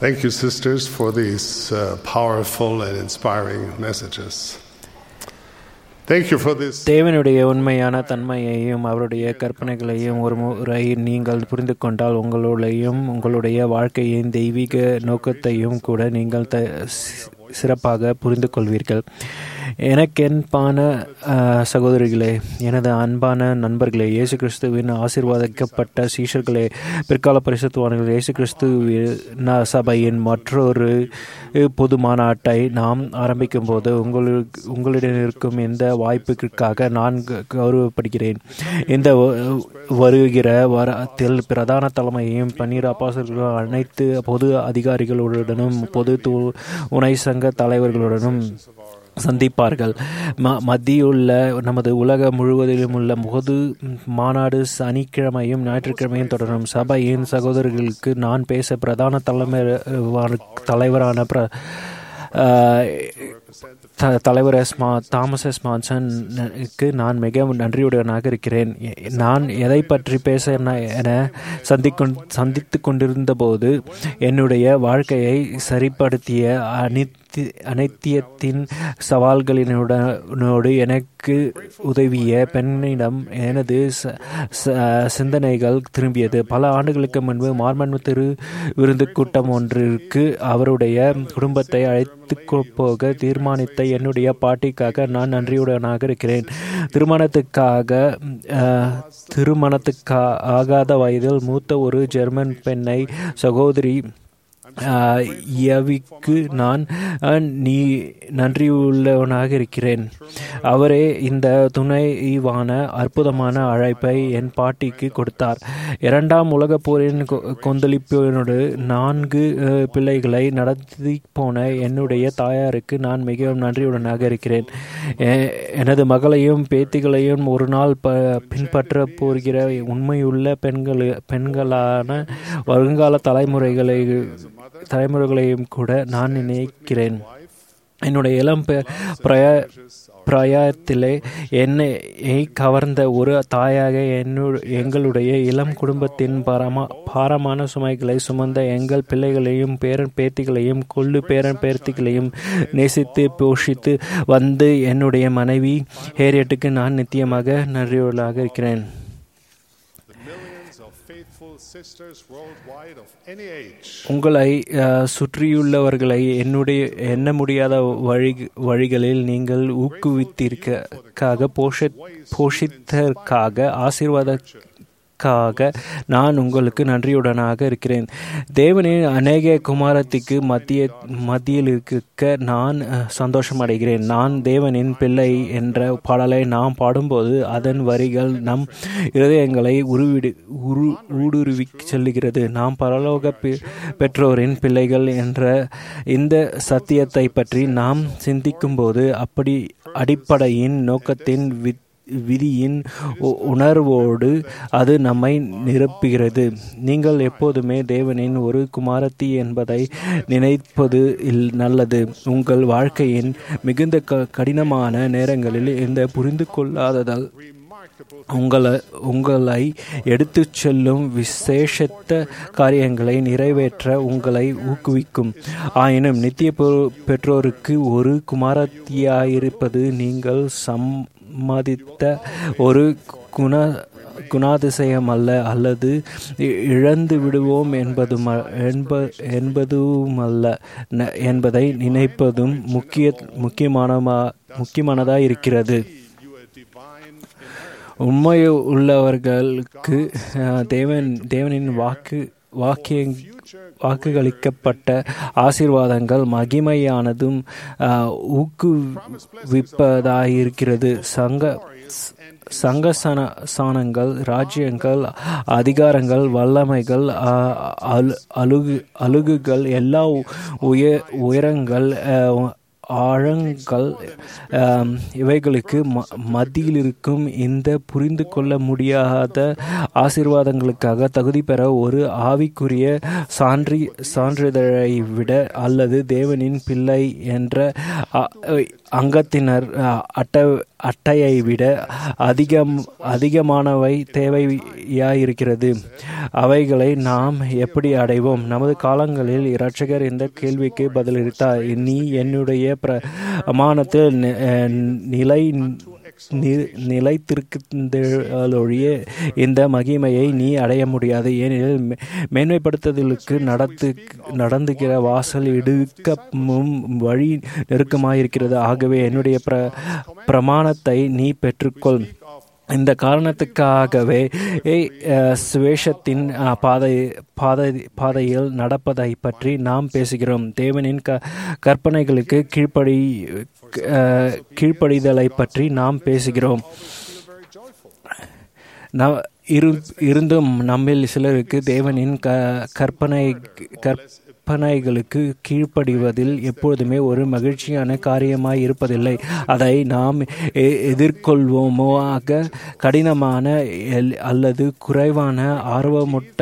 Thank you, sisters, for these uh, powerful and inspiring messages. Thank you for this. தேவனுடைய உண்மையான தன்மையையும் அவருடைய கற்பனைகளையும் ஒரு முறை நீங்கள் புரிந்து கொண்டால் உங்களுடையும் உங்களுடைய வாழ்க்கையின் தெய்வீக நோக்கத்தையும் கூட நீங்கள் த சி- சிறப்பாக புரிந்து கொள்வீர்கள் எனக்கென்பான அஹ், சகோதரிகளே எனது அன்பான நண்பர்களே இயேசு கிறிஸ்துவின் ஆசீர்வாதிக்கப்பட்ட சீஷர்களே பிற்கால பரிசுத்துவான்கள் இயேசு கிறிஸ்து சபையின் மற்றொரு பொது மாநாட்டை நாம் ஆரம்பிக்கும் போது உங்களுக்கு உங்களிடம் இருக்கும் இந்த வாய்ப்புக்காக நான் க- கௌரவப்படுகிறேன் இந்த வ- வருகிற வாரத்தில் பிரதான தலைமையையும் பன்னீர் அப்பாசர்களும் அனைத்து பொது அதிகாரிகளுடனும் பொது து- துணை சங்க தலைவர்களுடனும் சந்திப்பார்கள் ம மத்தியுள்ள நமது உலக முழுவதிலும் உள்ள பொது மாநாடு சனிக்கிழமையும் ஞாயிற்றுக்கிழமையும் தொடரும் சபையின் சகோதரர்களுக்கு நான் பேச பிரதான தலைமை தலைவரான பிர ஆஹ், த- தலைவர் எஸ்மா தாமஸ் எஸ் மான்சனுக்கு நான் மிக நன்றியுடனாக இருக்கிறேன் எ- நான் எதை பற்றி பேச என என சந்திக்கொண் சந்தித்து கொண்டிருந்த போது என்னுடைய வாழ்க்கையை சரிப்படுத்திய அனைத்து அனைத்தியத்தின் சவால்களினோடு எனக்கு உதவிய பெண்ணிடம் எனது ச- ச- சிந்தனைகள் திரும்பியது பல ஆண்டுகளுக்கு முன்பு மார்மன் திரு விருந்து கூட்டம் ஒன்றிற்கு அவருடைய குடும்பத்தை அழைத்து போக தீர்மானித்த என்னுடைய பாட்டிக்காக நான் நன்றியுடனாக இருக்கிறேன் திருமணத்துக்காக அஹ், திருமணத்துக்கா ஆகாத வயதில் மூத்த ஒரு ஜெர்மன் பெண்ணை சகோதரி ஆஹ், யவிக்கு நான் அஹ், நீ நன்றியுள்ளவனாக இருக்கிறேன் அவரே இந்த துணைவான அற்புதமான அழைப்பை என் பாட்டிக்கு கொடுத்தார் இரண்டாம் உலகப் போரின் கொ- கொந்தளிப்பினோடு நான்கு அஹ், பிள்ளைகளை நடத்தி போன என்னுடைய தாயாருக்கு நான் மிகவும் நன்றியுடனாக இருக்கிறேன் எ- எனது மகளையும் பேத்திகளையும் ஒரு நாள் ப பின்பற்ற போகிற உண்மையுள்ள பெண்கள் பெண்களான வருங்கால தலைமுறைகளை தலைமுறைகளையும் கூட நான் நினைக்கிறேன் என்னுடைய இளம் பெ- பிரய பிராயத்திலே என்னை கவர்ந்த ஒரு தாயாக என்னு எங்களுடைய இளம் குடும்பத்தின் பாரமா பாரமான சுமைகளை சுமந்த எங்கள் பிள்ளைகளையும் பேரன் பேத்திகளையும் கொள்ளு பேரன் பேர்த்திகளையும் நேசித்து போஷித்து வந்து என்னுடைய மனைவி ஹேரியட்டுக்கு நான் நித்தியமாக நன்றியுள்ளதாக இருக்கிறேன் Millions of faithful sisters worldwide of any age. உங்களை அஹ், சுற்றியுள்ளவர்களை என்னுடைய எண்ண முடியாத வழி வழிகளில் நீங்கள் ஊக்குவித்திருக்காக போஷ போஷித்தற்காக ஆசீர்வாதக்காக நான் உங்களுக்கு நன்றியுடனாக இருக்கிறேன் தேவனின் அநேக குமாரத்திற்கு மத்திய மத்தியில் இருக்க நான் அஹ், சந்தோஷம் அடைகிறேன் நான் தேவனின் பிள்ளை என்ற பாடலை நாம் பாடும்போது அதன் வரிகள் நம் இருதயங்களை உருவிடு உரு ஊடுருவி செல்லுகிறது நாம் பரலோக பெ- பெற்றோரின் பிள்ளைகள் என்ற இந்த சத்தியத்தை பற்றி நாம் சிந்திக்கும்போது அப்படி அடிப்படையின் நோக்கத்தின் வித் விதியின் உ- உணர்வோடு அது நம்மை நிரப்புகிறது நீங்கள் எப்போதுமே தேவனின் ஒரு குமாரத்தி என்பதை நினைப்பது இல்- நல்லது உங்கள் வாழ்க்கையின் மிகுந்த க கடினமான நேரங்களில் இந்த புரிந்து கொள்ளாததால் உங்களை உங்களை எடுத்துச் செல்லும் விசேஷத்த காரியங்களை நிறைவேற்ற உங்களை ஊக்குவிக்கும் ஆயினும் நித்திய பெ- பெற்றோருக்கு ஒரு குமாரத்தியாயிருப்பது நீங்கள் சம்மதித்த ஒரு குண குணாதிசயம் அல்ல அல்லது இ- இழந்து விடுவோம் என்பதும் என்ப என்பதுமல்ல ந- என்பதை நினைப்பதும் முக்கிய முக்கியமான முக்கியமானதாக இருக்கிறது உண்மை உள்ளவர்களுக்கு அஹ், தேவன் தேவனின் வாக்கு வாக்கிய வாக்குகளிக்கப்பட்ட ஆசீர்வாதங்கள் மகிமையானதும் அஹ், ஊக்குவிப்பதாயிருக்கிறது சங்க சங்க சன சானங்கள் ராஜ்யங்கள் அதிகாரங்கள் வல்லமைகள் அ- அலு- அலுகு அலுகுகள் எல்லா உய உயரங்கள் அஹ், ஆழங்கள் ஆம், இவைகளுக்கு ம மத்தியில் இருக்கும் இந்த புரிந்து கொள்ள முடியாத ஆசீர்வாதங்களுக்காக தகுதி பெற ஒரு ஆவிக்குரிய சான்றி சான்றிதழை விட அல்லது தேவனின் பிள்ளை என்ற அ- அங்கத்தினர் அஹ், அட்டை அட்டையை விட அதிகம் அதிகமானவை தேவையாயிருக்கிறது அவைகளை நாம் எப்படி அடைவோம் நமது காலங்களில் இரட்சகர் இந்த கேள்விக்கு பதிலளித்தார் நீ என்னுடைய பிரமாணத்தில் நி- அஹ், நிலை நி- நிலைத்திருக்கின்றொழிய இந்த மகிமையை நீ அடைய முடியாது ஏனெனில் மே- மேன்மைப்படுத்துதலுக்கு நடத்து நடந்துகிற வாசல் இடுக்கமும் வழி நெருக்கமாயிருக்கிறது ஆகவே என்னுடைய பிர பிரமாணத்தை நீ பெற்றுக்கொள் இந்த காரணத்துக்காகவே ஏய், அஹ், சுவேஷத்தின் அஹ், பாதை பாதை பாதையில் நடப்பதை பற்றி நாம் பேசுகிறோம் தேவனின் க கற்பனைகளுக்கு கீழ்ப்படி அஹ், கீழ்ப்படிதலை பற்றி நாம் பேசுகிறோம் ந இரு இருந்தும் நம்மில் சிலருக்கு தேவனின் க கற்பனை கற்பனைகளுக்கு கீழ்ப்படிவதில் எப்பொழுதுமே ஒரு மகிழ்ச்சியான காரியமாய் இருப்பதில்லை அதை நாம் எ- எதிர்கொள்வோமாக கடினமான எல்- அல்லது குறைவான ஆர்வமுட்ட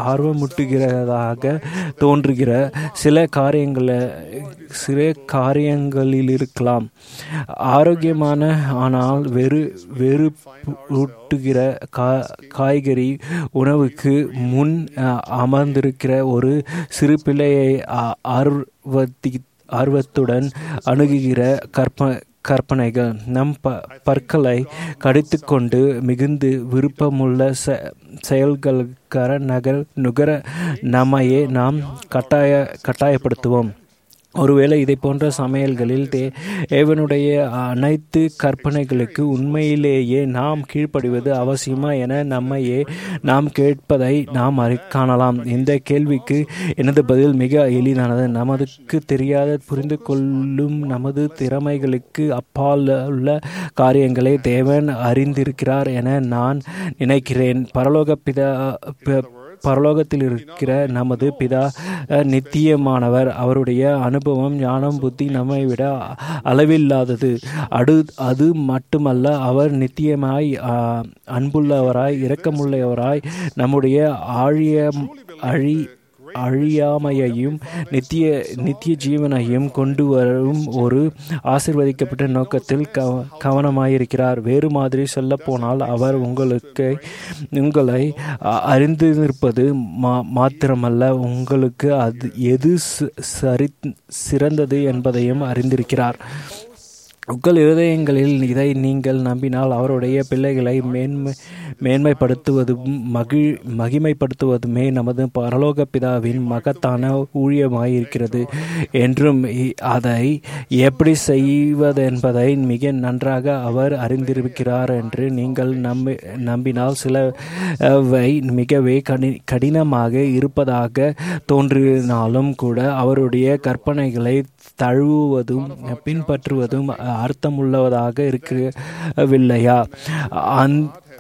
ஆர்வமுட்டுகிறதாக தோன்றுகிற சில காரியங்கள சில காரியங்களில் இருக்கலாம் ஆரோக்கியமான ஆனால் வெறு வெறுப்பூட்டுகிற கா காய்கறி உணவுக்கு முன் அஹ், அமர்ந்திருக்கிற ஒரு சிறு பிள்ளையை அ- ஆர்வத்தி ஆர்வத்துடன் அணுகுகிற கற்ப கற்பனைகள் நம் ப பற்களை கடித்துக்கொண்டு மிகுந்து விருப்பமுள்ள செ செயல்களுக்கர நகர் நுகர நம்மையே நாம் கட்டாய கட்டாயப்படுத்துவோம் ஒருவேளை இதை போன்ற சமையல்களில் தே தேவனுடைய அனைத்து கற்பனைகளுக்கு உண்மையிலேயே நாம் கீழ்ப்படிவது அவசியமா என நம்மையே நாம் கேட்பதை நாம் அறி காணலாம் இந்த கேள்விக்கு எனது பதில் மிக எளிதானது நமதுக்கு தெரியாத புரிந்து கொள்ளும் நமது திறமைகளுக்கு அப்பால் உள்ள காரியங்களை தேவன் அறிந்திருக்கிறார் என நான் நினைக்கிறேன் பரலோக பிதா ப- பரலோகத்தில் இருக்கிற நமது பிதா அஹ், நித்தியமானவர் அவருடைய அனுபவம் ஞானம் புத்தி நம்மை விட அளவில்லாதது அடு அது மட்டுமல்ல அவர் நித்தியமாய் அஹ், அன்புள்ளவராய் இரக்கமுள்ளவராய் நம்முடைய ஆழிய அழி அழியாமையையும் நித்திய நித்திய ஜீவனையும் கொண்டு வரும் ஒரு ஆசிர்வதிக்கப்பட்ட நோக்கத்தில் கவ கவனமாயிருக்கிறார் வேறு மாதிரி சொல்ல போனால் அவர் உங்களுக்கு உங்களை அ- அறிந்திருப்பது மா மாத்திரமல்ல உங்களுக்கு அது எது ச- சரி சிறந்தது என்பதையும் அறிந்திருக்கிறார் உங்கள் இருதயங்களில் இதை நீங்கள் நம்பினால் அவருடைய பிள்ளைகளை மேன்மை மேன்மைப்படுத்துவதும் மகிழ் மகிமைப்படுத்துவதுமே நமது பரலோக பிதாவின் மகத்தான ஊழியமாயிருக்கிறது என்றும் இ- அதை எப்படி செய்வதென்பதை மிக நன்றாக அவர் அறிந்திருக்கிறார் என்று நீங்கள் நம்பி நம்பினால் சிலவை மிகவே கடி கடினமாக இருப்பதாக தோன்றினாலும் கூட அவருடைய கற்பனைகளை தழுவுவதும் பின்பற்றுவதும் அர்த்தமுள்ளதாக இருக்கவில்லையா அந்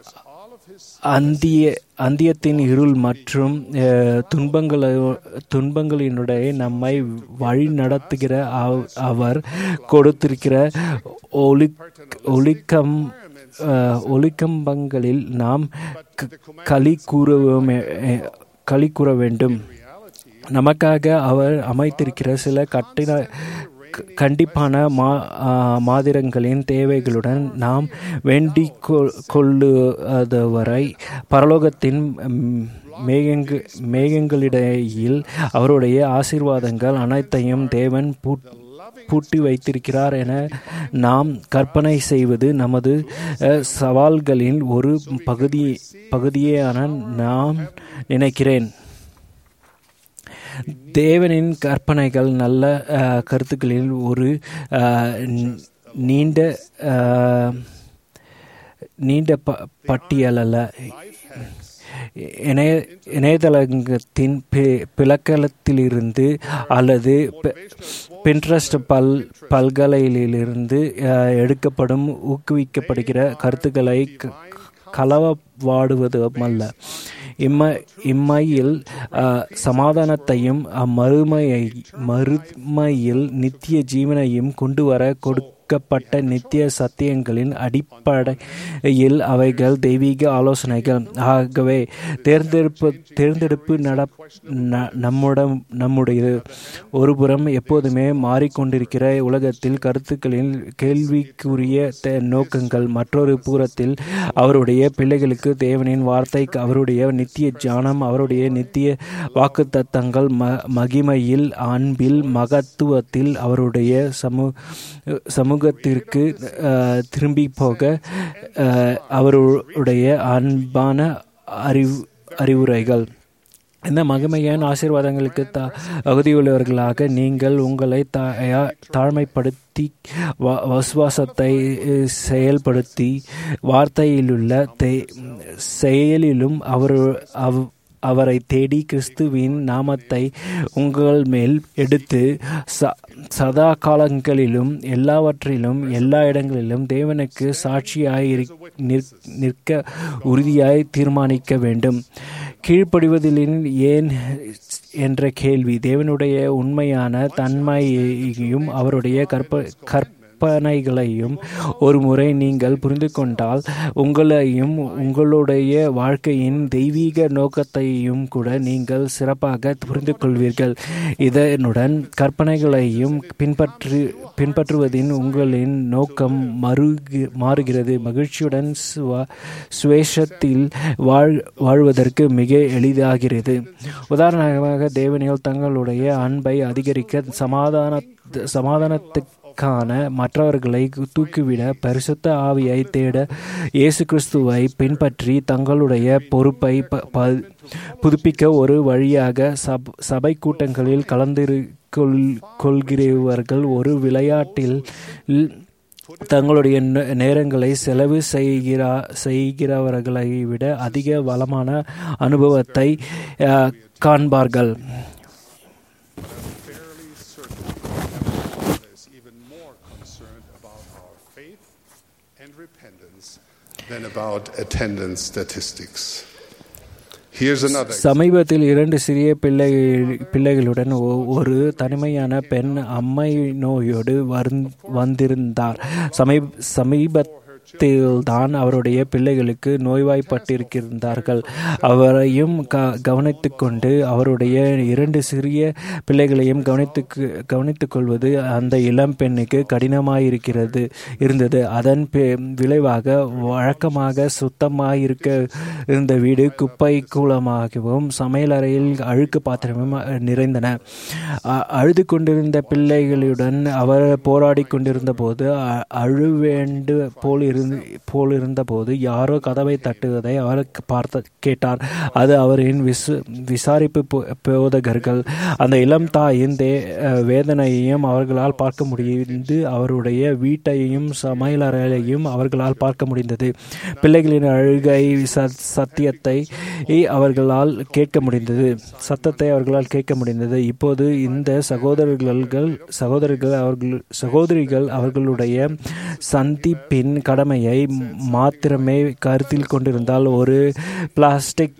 அந்திய அந்தியத்தின் இருள் மற்றும் அஹ், துன்பங்கள துன்பங்களினுடைய நம்மை வழி நடத்துகிற அவ- அவர் கொடுத்திருக்கிற ஒளி ஒளிக்கம் அஹ், ஒளிக்கம்பங்களில் நாம் க- களி கூறுவோம் அஹ், களி கூற வேண்டும் நமக்காக அவர் அமைத்திருக்கிற சில கட்டின க- கண்டிப்பான மா ஆ, மாதிரங்களின் தேவைகளுடன் நாம் வேண்டிக் கொ- கொள்ளுவரை பரலோகத்தின் ம், மேகங்கு மேகங்களிடையில் அவருடைய ஆசீர்வாதங்கள் அனைத்தையும் தேவன் பூட் பூட்டி வைத்திருக்கிறார் என நாம் கற்பனை செய்வது நமது அஹ், சவால்களின் ஒரு பகுதி பகுதியான நான் நினைக்கிறேன் தேவனின் கற்பனைகள் நல்ல அஹ், கருத்துக்களில் ஒரு அஹ், ந- நீண்ட அஹ், நீண்ட ப பட்டியல் அல்ல இணைய இணையதளத்தின் பி- பிளக்கலத்திலிருந்து அல்லது பின்ட்ரஸ்ட் பல் பல்கலையிலிருந்து அஹ், எடுக்கப்படும் ஊக்குவிக்கப்படுகிற கருத்துக்களை க- களவாடுவதுமல்ல இம்ம இம்மையில் அஹ், சமாதானத்தையும் அம்மறுமையை மறுமையில் நித்திய ஜீவனையும் கொண்டு வர கொடு கொடுக்கப்பட்ட நித்திய சத்தியங்களின் அடிப்படையில் அவைகள் தெய்வீக ஆலோசனைகள் ஆகவே தேர்ந்தெடுப்பு தேர்ந்தெடுப்பு நட ந- நம்முட நம்முடையது ஒருபுறம் எப்போதுமே மாறிக்கொண்டிருக்கிற உலகத்தில் கருத்துக்களின் கேள்விக்குரிய த- நோக்கங்கள் மற்றொரு புறத்தில் அவருடைய பிள்ளைகளுக்கு தேவனின் வார்த்தை அவருடைய நித்திய ஞானம் அவருடைய நித்திய வாக்குத்தத்தங்கள் ம மகிமையில் அன்பில் மகத்துவத்தில் அவருடைய சமூ சமூகத்திற்கு அஹ், திரும்பி போக அஹ், அவருடைய அன்பான அறிவு அறிவுரைகள் இந்த மகிமையான ஆசீர்வாதங்களுக்கு தா தகுதியுள்ளவர்களாக நீங்கள் உங்களை தாயா தாழ்மைப்படுத்தி வ விசுவாசத்தை அஹ், செயல்படுத்தி வார்த்தையிலுள்ள தே செயலிலும் அவர் அவ் அவரை தேடி கிறிஸ்துவின் நாமத்தை உங்கள் மேல் எடுத்து ச சதா காலங்களிலும் எல்லாவற்றிலும் எல்லா இடங்களிலும் தேவனுக்கு சாட்சியாய் இரு- நிற்- நிற்க உறுதியாய் தீர்மானிக்க வேண்டும் கீழ்ப்படிவதிலின் ஏன் என்ற கேள்வி தேவனுடைய உண்மையான தன்மையையும் அவருடைய கற்ப கற்பனைகளையும் ஒரு முறை நீங்கள் புரிந்து கொண்டால் உங்களையும் உங்களுடைய வாழ்க்கையின் தெய்வீக நோக்கத்தையும் கூட நீங்கள் சிறப்பாக புரிந்து கொள்வீர்கள் இதனுடன் கற்பனைகளையும் பின்பற்று பின்பற்றுவதின் உங்களின் நோக்கம் மறுகி மாறுகிறது மகிழ்ச்சியுடன் சுவ சுவேஷத்தில் வாழ் வாழ்வதற்கு மிக எளிதாகிறது உதாரணமாக தேவனில் தங்களுடைய அன்பை அதிகரிக்க சமாதான சமாதானத்துக்கான மற்றவர்களை தூக்கிவிட பரிசுத்த ஆவியை தேட இயேசு கிறிஸ்துவை பின்பற்றி தங்களுடைய பொறுப்பை ப- ப- புதுப்பிக்க ஒரு வழியாக சப் சபை கூட்டங்களில் கலந்திரு கொள் கொள்கிறவர்கள் ஒரு விளையாட்டில் தங்களுடைய நே- நேரங்களை செலவு செய்கிறா செய்கிறவர்களை விட அதிக வளமான அனுபவத்தை அஹ், காண்பார்கள் is even more concerned about our faith and repentance than about attendance statistics. Here's another சமீபத்தில் இரண்டு சிறிய பிள்ளை பிள்ளைகளுடன் ஒ- ஒரு தனிமையான பெண் அம்மை நோயோடு வருந்- வந்திருந்தார் சமீப சமீபத்தில்தான் அவருடைய பிள்ளைகளுக்கு நோய்வாய்ப்பட்டிருக்கின்றார்கள் அவரையும் க கவனித்துக் கொண்டு அவருடைய இரண்டு சிறிய பிள்ளைகளையும் கவனித்துக்கு கவனித்துக் கொள்வது அந்த இளம் பெண்ணுக்கு கடினமாயிருக்கிறது இருந்தது அதன் பி- விளைவாக வழக்கமாக சுத்தமாயிருக்க இருந்த வீடு குப்பை கூலமாகவும் சமையலறையில் அழுக்கு பாத்திரமும் நிறைந்தன அ- அழுது கொண்டிருந்த பிள்ளைகளுடன் அவர் போராடி கொண்டிருந்த போது அ- அழுவேண்டு போல் இருந்து போல் இருந்தபோது யாரோ கதவை தட்டுவதை அவர் பார்த்த கேட்டார் அது அவரின் விசு விசாரிப்பு போ- போதகர்கள் அந்த இளம் தாயின் தே அஹ் வேதனையையும் அவர்களால் பார்க்க முடிந்து அவருடைய வீட்டையும் சமையலறையையும் அவர்களால் பார்க்க முடிந்தது பிள்ளைகளின் அழுகை ச- சத்தியத்தை அவர்களால் கேட்க முடிந்தது சத்தத்தை அவர்களால் கேட்க முடிந்தது இப்போது இந்த சகோதரர்கள் சகோதரர்கள் அவர்கள் சகோதரிகள் அவர்களுடைய சந்திப்பின் கடமையை மாத்திரமே கருத்தில் கொண்டிருந்தால் ஒரு பிளாஸ்டிக்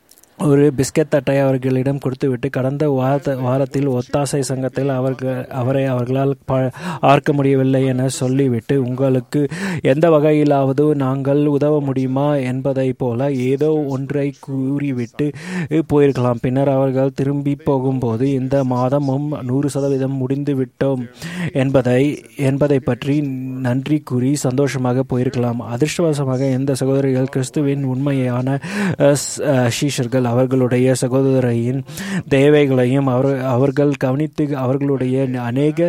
ஒரு பிஸ்கட் தட்டை அவர்களிடம் கொடுத்துவிட்டு கடந்த வாரத்த வாரத்தில் ஒத்தாசை சங்கத்தில் அவர்கள் அவரை அவர்களால் ப பார்க்க முடியவில்லை என சொல்லிவிட்டு உங்களுக்கு எந்த வகையிலாவது நாங்கள் உதவ முடியுமா என்பதைப் போல ஏதோ ஒன்றை கூறிவிட்டு போயிருக்கலாம் பின்னர் அவர்கள் திரும்பி போகும்போது இந்த மாதமும் நூறு சதவீதம் முடிந்து விட்டோம் என்பதை என்பதை பற்றி நன்றி கூறி சந்தோஷமாக போயிருக்கலாம் அதிர்ஷ்டவசமாக இந்த சகோதரிகள் கிறிஸ்துவின் உண்மையான அஹ், ஸ்- அஹ், சீஷர்கள் அவர்களுடைய சகோதரியின் தேவைகளையும் அவர் அவர்கள் கவனித்து அவர்களுடைய அநேக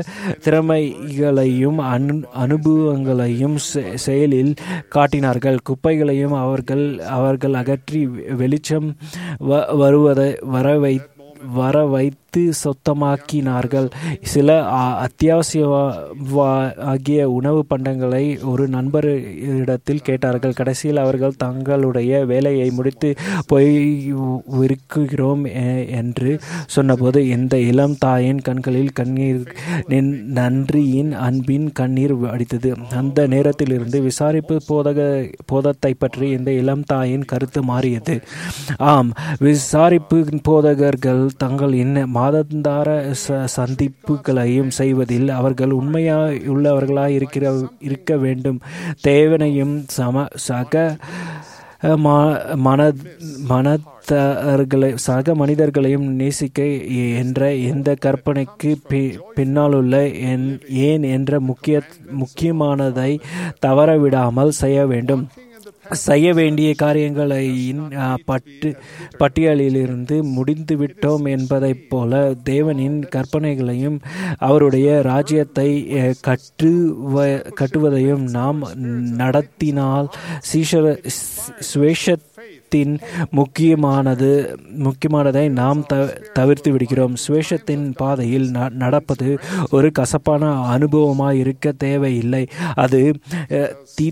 திறமைகளையும் அனு அனுபவங்களையும் செ- செயலில் காட்டினார்கள் குப்பைகளையும் அவர்கள் அவர்கள் அகற்றி வெளிச்சம் வ- வருவதை வர வை வர வைத்து சொத்தமாக்கினார்கள் சில அ- அத்தியாவசிய வா- ஆகிய உணவு பண்டங்களை ஒரு நண்பர் இடத்தில் கேட்டார்கள் கடைசியில் அவர்கள் தங்களுடைய வேலையை முடித்து போய் இருக்குகிறோம் எ- என்று சொன்னபோது இந்த இளம் தாயின் கண்களில் கண்ணீர் நின்- நன்றியின் அன்பின் கண்ணீர் அடித்தது அந்த நேரத்திலிருந்து விசாரிப்பு போதக போதத்தை பற்றி இந்த இளம் தாயின் கருத்து மாறியது ஆம் விசாரிப்பு போதகர்கள் தங்களின் மாதந்தார ச- சந்திப்புகளையும் செய்வதில் அவர்கள் உண்மையுள்ளவர்களாய் இருக்கிற இருக்க வேண்டும் தேவனையும் சம சக ம- மன மனத்தர்களை சக மனிதர்களையும் நேசிக்க என்ற எந்த கற்பனைக்கு பி- பின்னாலுள்ள என் ஏன் என்ற முக்கிய முக்கியமானதை தவறவிடாமல் செய்ய வேண்டும் செய்ய வேண்டிய காரியங்களின் ஆ, பட்டு பட்டியலிலிருந்து முடிந்து விட்டோம் என்பதைப் போல தேவனின் கற்பனைகளையும் அவருடைய ராஜ்யத்தை அ, கட்டுவ கட்டுவதையும் நாம் நடத்தினால் சீஷர சுவேஷத்தின் முக்கியமானது முக்கியமானதை நாம் த தவிர்த்து விடுகிறோம் சுவேஷத்தின் பாதையில் ந- நடப்பது ஒரு கசப்பான அனுபவமாய் இருக்க தேவையில்லை அது அ, தீ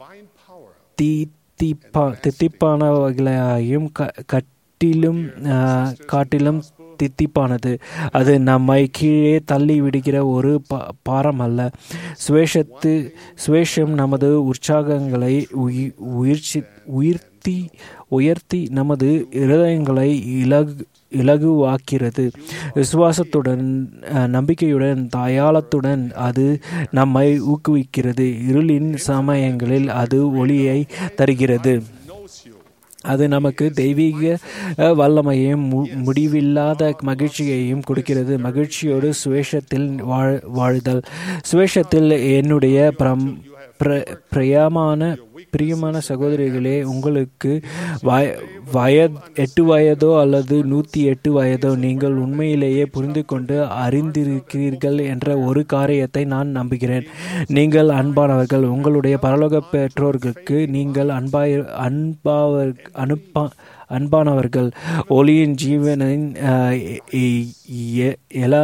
தீத்திப்பா தித்திப்பானவர்களையும் க- கட்டிலும் ஆ, காட்டிலும் தித்திப்பானது அது நம்மை கீழே தள்ளி விடுகிற ஒரு பா பாரம் அல்ல சுவேஷத்து சுவேஷம் நமது உற்சாகங்களை உயி- உயிர்ச்சி உயர்த்தி உயர்த்தி நமது இருதயங்களை இலகு இலகுவாக்கிறது விசுவாசத்துடன் அஹ், நம்பிக்கையுடன் தயாளத்துடன் அது நம்மை ஊக்குவிக்கிறது இருளின் சமயங்களில் அது ஒளியை தருகிறது அது நமக்கு தெய்வீக அஹ், வல்லமையையும் மு- முடிவில்லாத மகிழ்ச்சியையும் கொடுக்கிறது மகிழ்ச்சியோடு சுவேஷத்தில் வாழ் வாழ்தல் சுவேஷத்தில் என்னுடைய பிரம் பிர- பிரியமான பிரியமான சகோதரிகளே உங்களுக்கு வய வயத் எட்டு வயதோ அல்லது நூற்றி எட்டு வயதோ நீங்கள் உண்மையிலேயே புரிந்து கொண்டு அறிந்திருக்கிறீர்கள் என்ற ஒரு காரியத்தை நான் நம்புகிறேன் நீங்கள் அன்பானவர்கள் உங்களுடைய பரலோக பெற்றோர்களுக்கு நீங்கள் அன்பாய் அன்பாவர் அனுப்பா அன்பானவர்கள் ஒளியின் ஜீவனின் அஹ், எ- எ- எல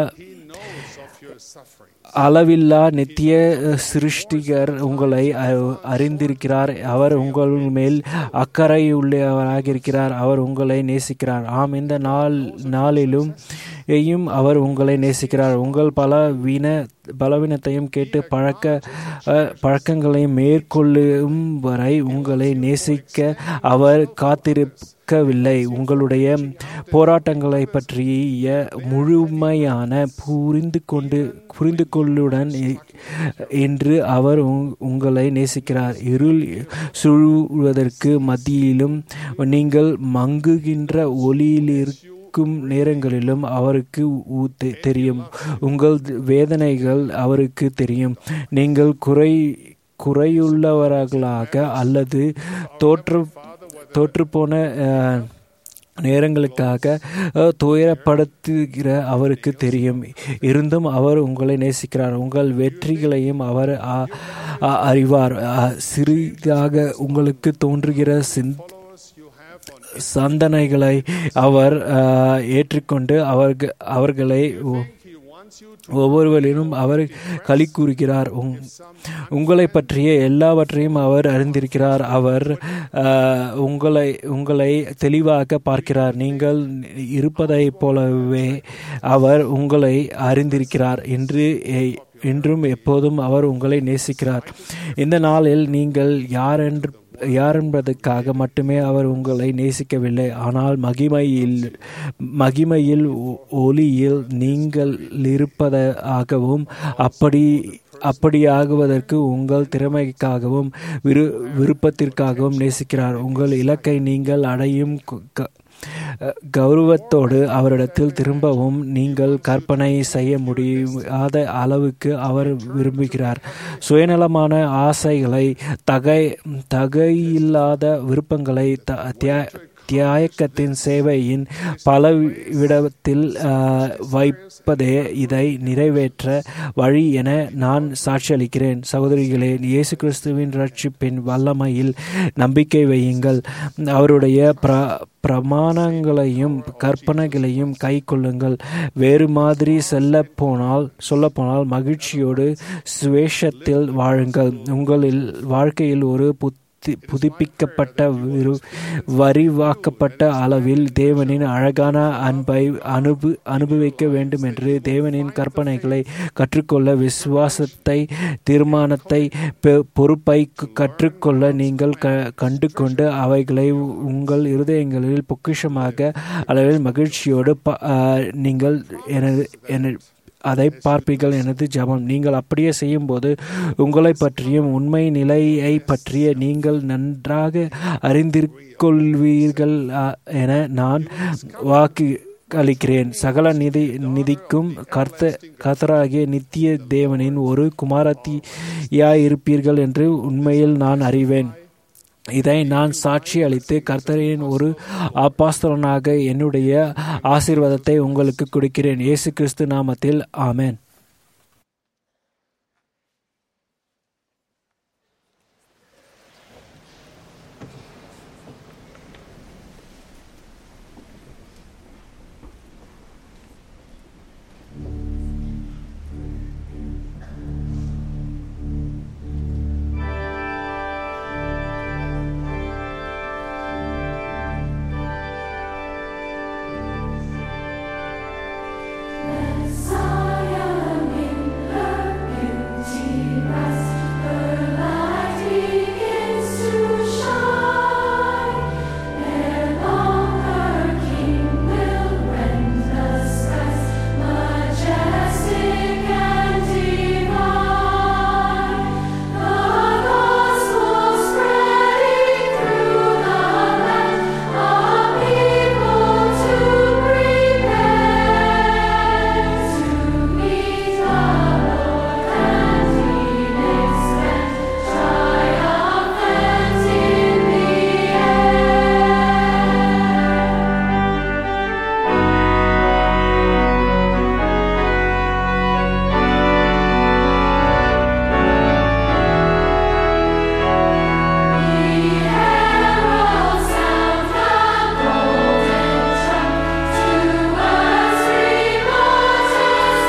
அளவில்லா நித்திய சிருஷ்டிகர் உங்களை அ- அறிந்திருக்கிறார் அவர் உங்கள் மேல் அக்கறையுள்ளவராக இருக்கிறார் அவர் உங்களை நேசிக்கிறார் ஆம் இந்த நாள் நாளிலும் யும் அவர் உங்களை நேசிக்கிறார் உங்கள் பலவீன பலவீனத்தையும் கேட்டு பழக்க அஹ், பழக்கங்களையும் மேற்கொள்ளும் வரை உங்களை நேசிக்க அவர் காத்திருக்கவில்லை உங்களுடைய போராட்டங்களை பற்றிய முழுமையான புரிந்து கொண்டு புரிந்து கொள்ளுடன் இ- என்று அவர் உங்- உங்களை நேசிக்கிறார் இருள் சூழ்வதற்கு மத்தியிலும் நீங்கள் மங்குகின்ற ஒளியிலிருக்கும் நேரங்களிலும் அவருக்கு உ- தெ- தெரியும் உங்கள் வேதனைகள் அவருக்கு தெரியும் நீங்கள் குறை குறையுள்ளவர்களாக அல்லது தோற்று தோற்றுப்போன அஹ், நேரங்களுக்காக அஹ், துயரப்படுத்துகிற அவருக்கு தெரியும் இருந்தும் அவர் உங்களை நேசிக்கிறார் உங்கள் வெற்றிகளையும் அவர் அ- அ- அறிவார் அ, சிறிதாக உங்களுக்கு தோன்றுகிற சிந் சந்தனைகளை அவர் அஹ், ஏற்றுக்கொண்டு அவர்க அவர்களை ஒ- ஒவ்வொருவரிலும் அவர் களி கூறுகிறார் உங்- உங்களை பற்றிய எல்லாவற்றையும் அவர் அறிந்திருக்கிறார் அவர் அஹ், உங்களை உங்களை தெளிவாக பார்க்கிறார் நீங்கள் இருப்பதைப் போலவே அவர் உங்களை அறிந்திருக்கிறார் என்று எ- என்றும் எப்போதும் அவர் உங்களை நேசிக்கிறார் இந்த நாளில் நீங்கள் யாரென்று யாரென்பதற்காக மட்டுமே அவர் உங்களை நேசிக்கவில்லை ஆனால் மகிமையில் மகிமையில் ஒ- ஒளியில் நீங்கள் இருப்பதாகவும் அப்படி அப்படியாகுவதற்கு உங்கள் திறமைக்காகவும் விரு விருப்பத்திற்காகவும் நேசிக்கிறார் உங்கள் இலக்கை நீங்கள் அடையும் கு- க- கௌரவத்தோடு அவரிடத்தில் திரும்பவும் நீங்கள் கற்பனை செய்ய முடியாத அளவுக்கு அவர் விரும்புகிறார் சுயநலமான ஆசைகளை தகை தகையில்லாத விருப்பங்களை த- தியா- தியாயக்கத்தின் சேவையின் பலவிடத்தில் ஆஹ், வைப்பதே இதை நிறைவேற்ற வழி என நான் சாட்சியளிக்கிறேன் சகோதரிகளே இயேசு கிறிஸ்துவின் ரட்சிப்பின் வல்லமையில் நம்பிக்கை வையுங்கள் அவருடைய பிர பிரமாணங்களையும் கற்பனைகளையும் கை கொள்ளுங்கள் வேறு மாதிரி செல்ல போனால் சொல்ல போனால் மகிழ்ச்சியோடு சுவேஷத்தில் வாழுங்கள் உங்களில் வாழ்க்கையில் ஒரு புத் புதி புதுப்பிக்கப்பட்ட விரு- வரிவாக்கப்பட்ட அளவில் தேவனின் அழகான அன்பை அனுபு அனுபவிக்க வேண்டும் என்று தேவனின் கற்பனைகளை கற்றுக்கொள்ள விசுவாசத்தை தீர்மானத்தை பெ- பொறுப்பை க- கற்றுக்கொள்ள நீங்கள் க கண்டு கொண்டு அவைகளை உங்கள் இருதயங்களில் பொக்கிஷமாக அளவில் மகிழ்ச்சியோடு ப- ஆ, நீங்கள் எனது என அதை பார்ப்பீர்கள் எனது ஜெபம் நீங்கள் அப்படியே செய்யும்போது உங்களை பற்றியும் உண்மை நிலையை பற்றிய நீங்கள் நன்றாக அறிந்திருக்கொள்வீர்கள் ஆ, என நான் வாக்கு அளிக்கிறேன் சகல நிதி நிதிக்கும் கர்த்த கர்த்தராகிய நித்திய தேவனின் ஒரு குமாரத்தியாயிருப்பீர்கள் என்று உண்மையில் நான் அறிவேன் இதை நான் சாட்சி அளித்து கர்த்தரின் ஒரு ஆபாஸ்தலனாக என்னுடைய ஆசீர்வாதத்தை உங்களுக்கு கொடுக்கிறேன் இயேசு கிறிஸ்து நாமத்தில் ஆமென் Messiah in her beauty rest, her light begins to shine. Ere long her King will rend the skies, majestic and divine. The gospel spreading through the land, a people to prepare. To meet our Lord and He expect triumphant in the herald sound the golden trump to us remotest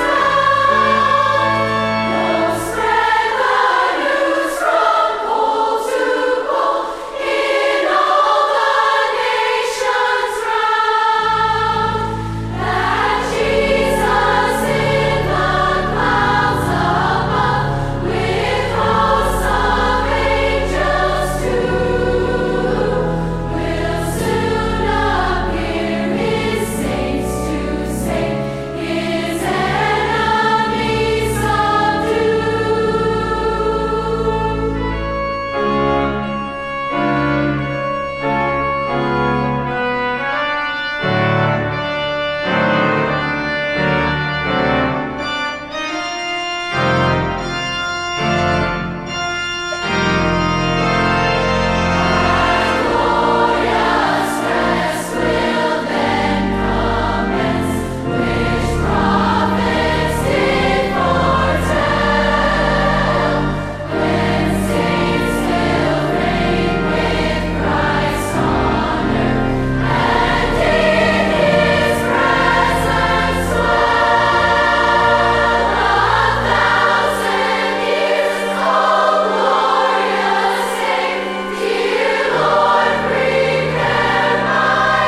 Lo, spread the news from pole to pole in all the nations round that Jesus in the clouds above with hosts of angels too will soon appear His saints to save His enemies subdue. Glorious rest will then commence, which prophets did foretell. When saints will reign with Christ on earth, and in His presence dwell a thousand years. Oh, glorious day, dear Lord, prepare my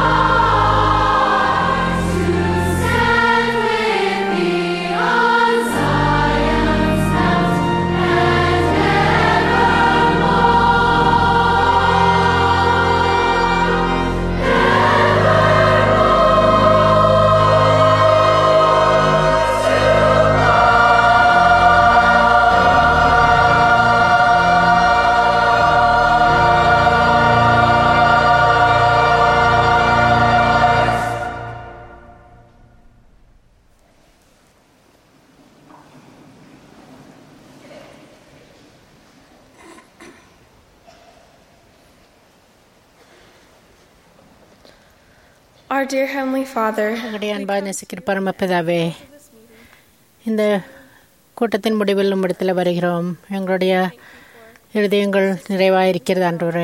heart to stand with Thee on Zion's mount and Our dear Heavenly Father, எங்களுடைய அன்பாக நேசிக்கிற பரமபிதாவே இந்த கூட்டத்தின் முடிவில் உம்மிடத்தில் வருகிறோம் எங்களுடைய இருதயங்கள் நிறைவாக இருக்கிறது ஆண்டவரே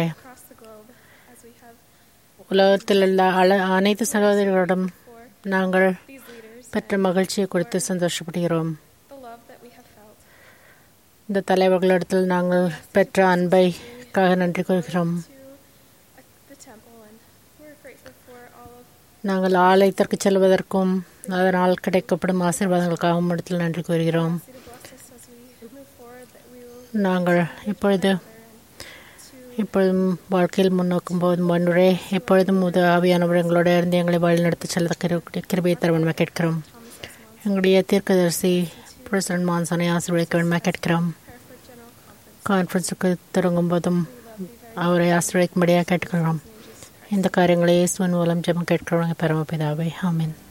உலகத்தில் உள்ள அல அனைத்து சகோதரிகளிடம் நாங்கள் பெற்ற மகிழ்ச்சியை குறித்து சந்தோஷப்படுகிறோம் இந்த தலைவர்களிடத்தில் நாங்கள் பெற்ற அன்பை அதற்காக நன்றி கூறுகிறோம் the temple, and we're grateful for all of நாங்கள் ஆலயத்திற்கு செல்வதற்கும் அதனால் கிடைக்கப்படும் ஆசீர்வாதங்களுக்காகவும் இடத்தில் நன்றி கூறுகிறோம் நாங்கள் இப்பொழுது இப்பொழுதும் வாழ்க்கையில் முன்னோக்கும் போது முன்னுரை எப்பொழுதும் முது ஆவியானவர் எங்களோட இருந்து எங்களை வழிநடத்தி செல்ல கிரு- கிருபையை தர வேண்டுமா கேட்கிறோம் எங்களுடைய தீர்க்கதரிசி பிரசிடன்ட் மான்சனை ஆசீர்வதிக்க வேண்டுமா கேட்கிறோம் கான்ஃபரன்ஸுக்கு தொடங்கும் போதும் அவரை ஆசீர்வதிக்கும்படியாக கேட்கிறோம் இந்த காரியங்களை இயேசுவின் மூலம் ஜெபம் கேட்கிறோம் பரமபிதாவே ஆமென்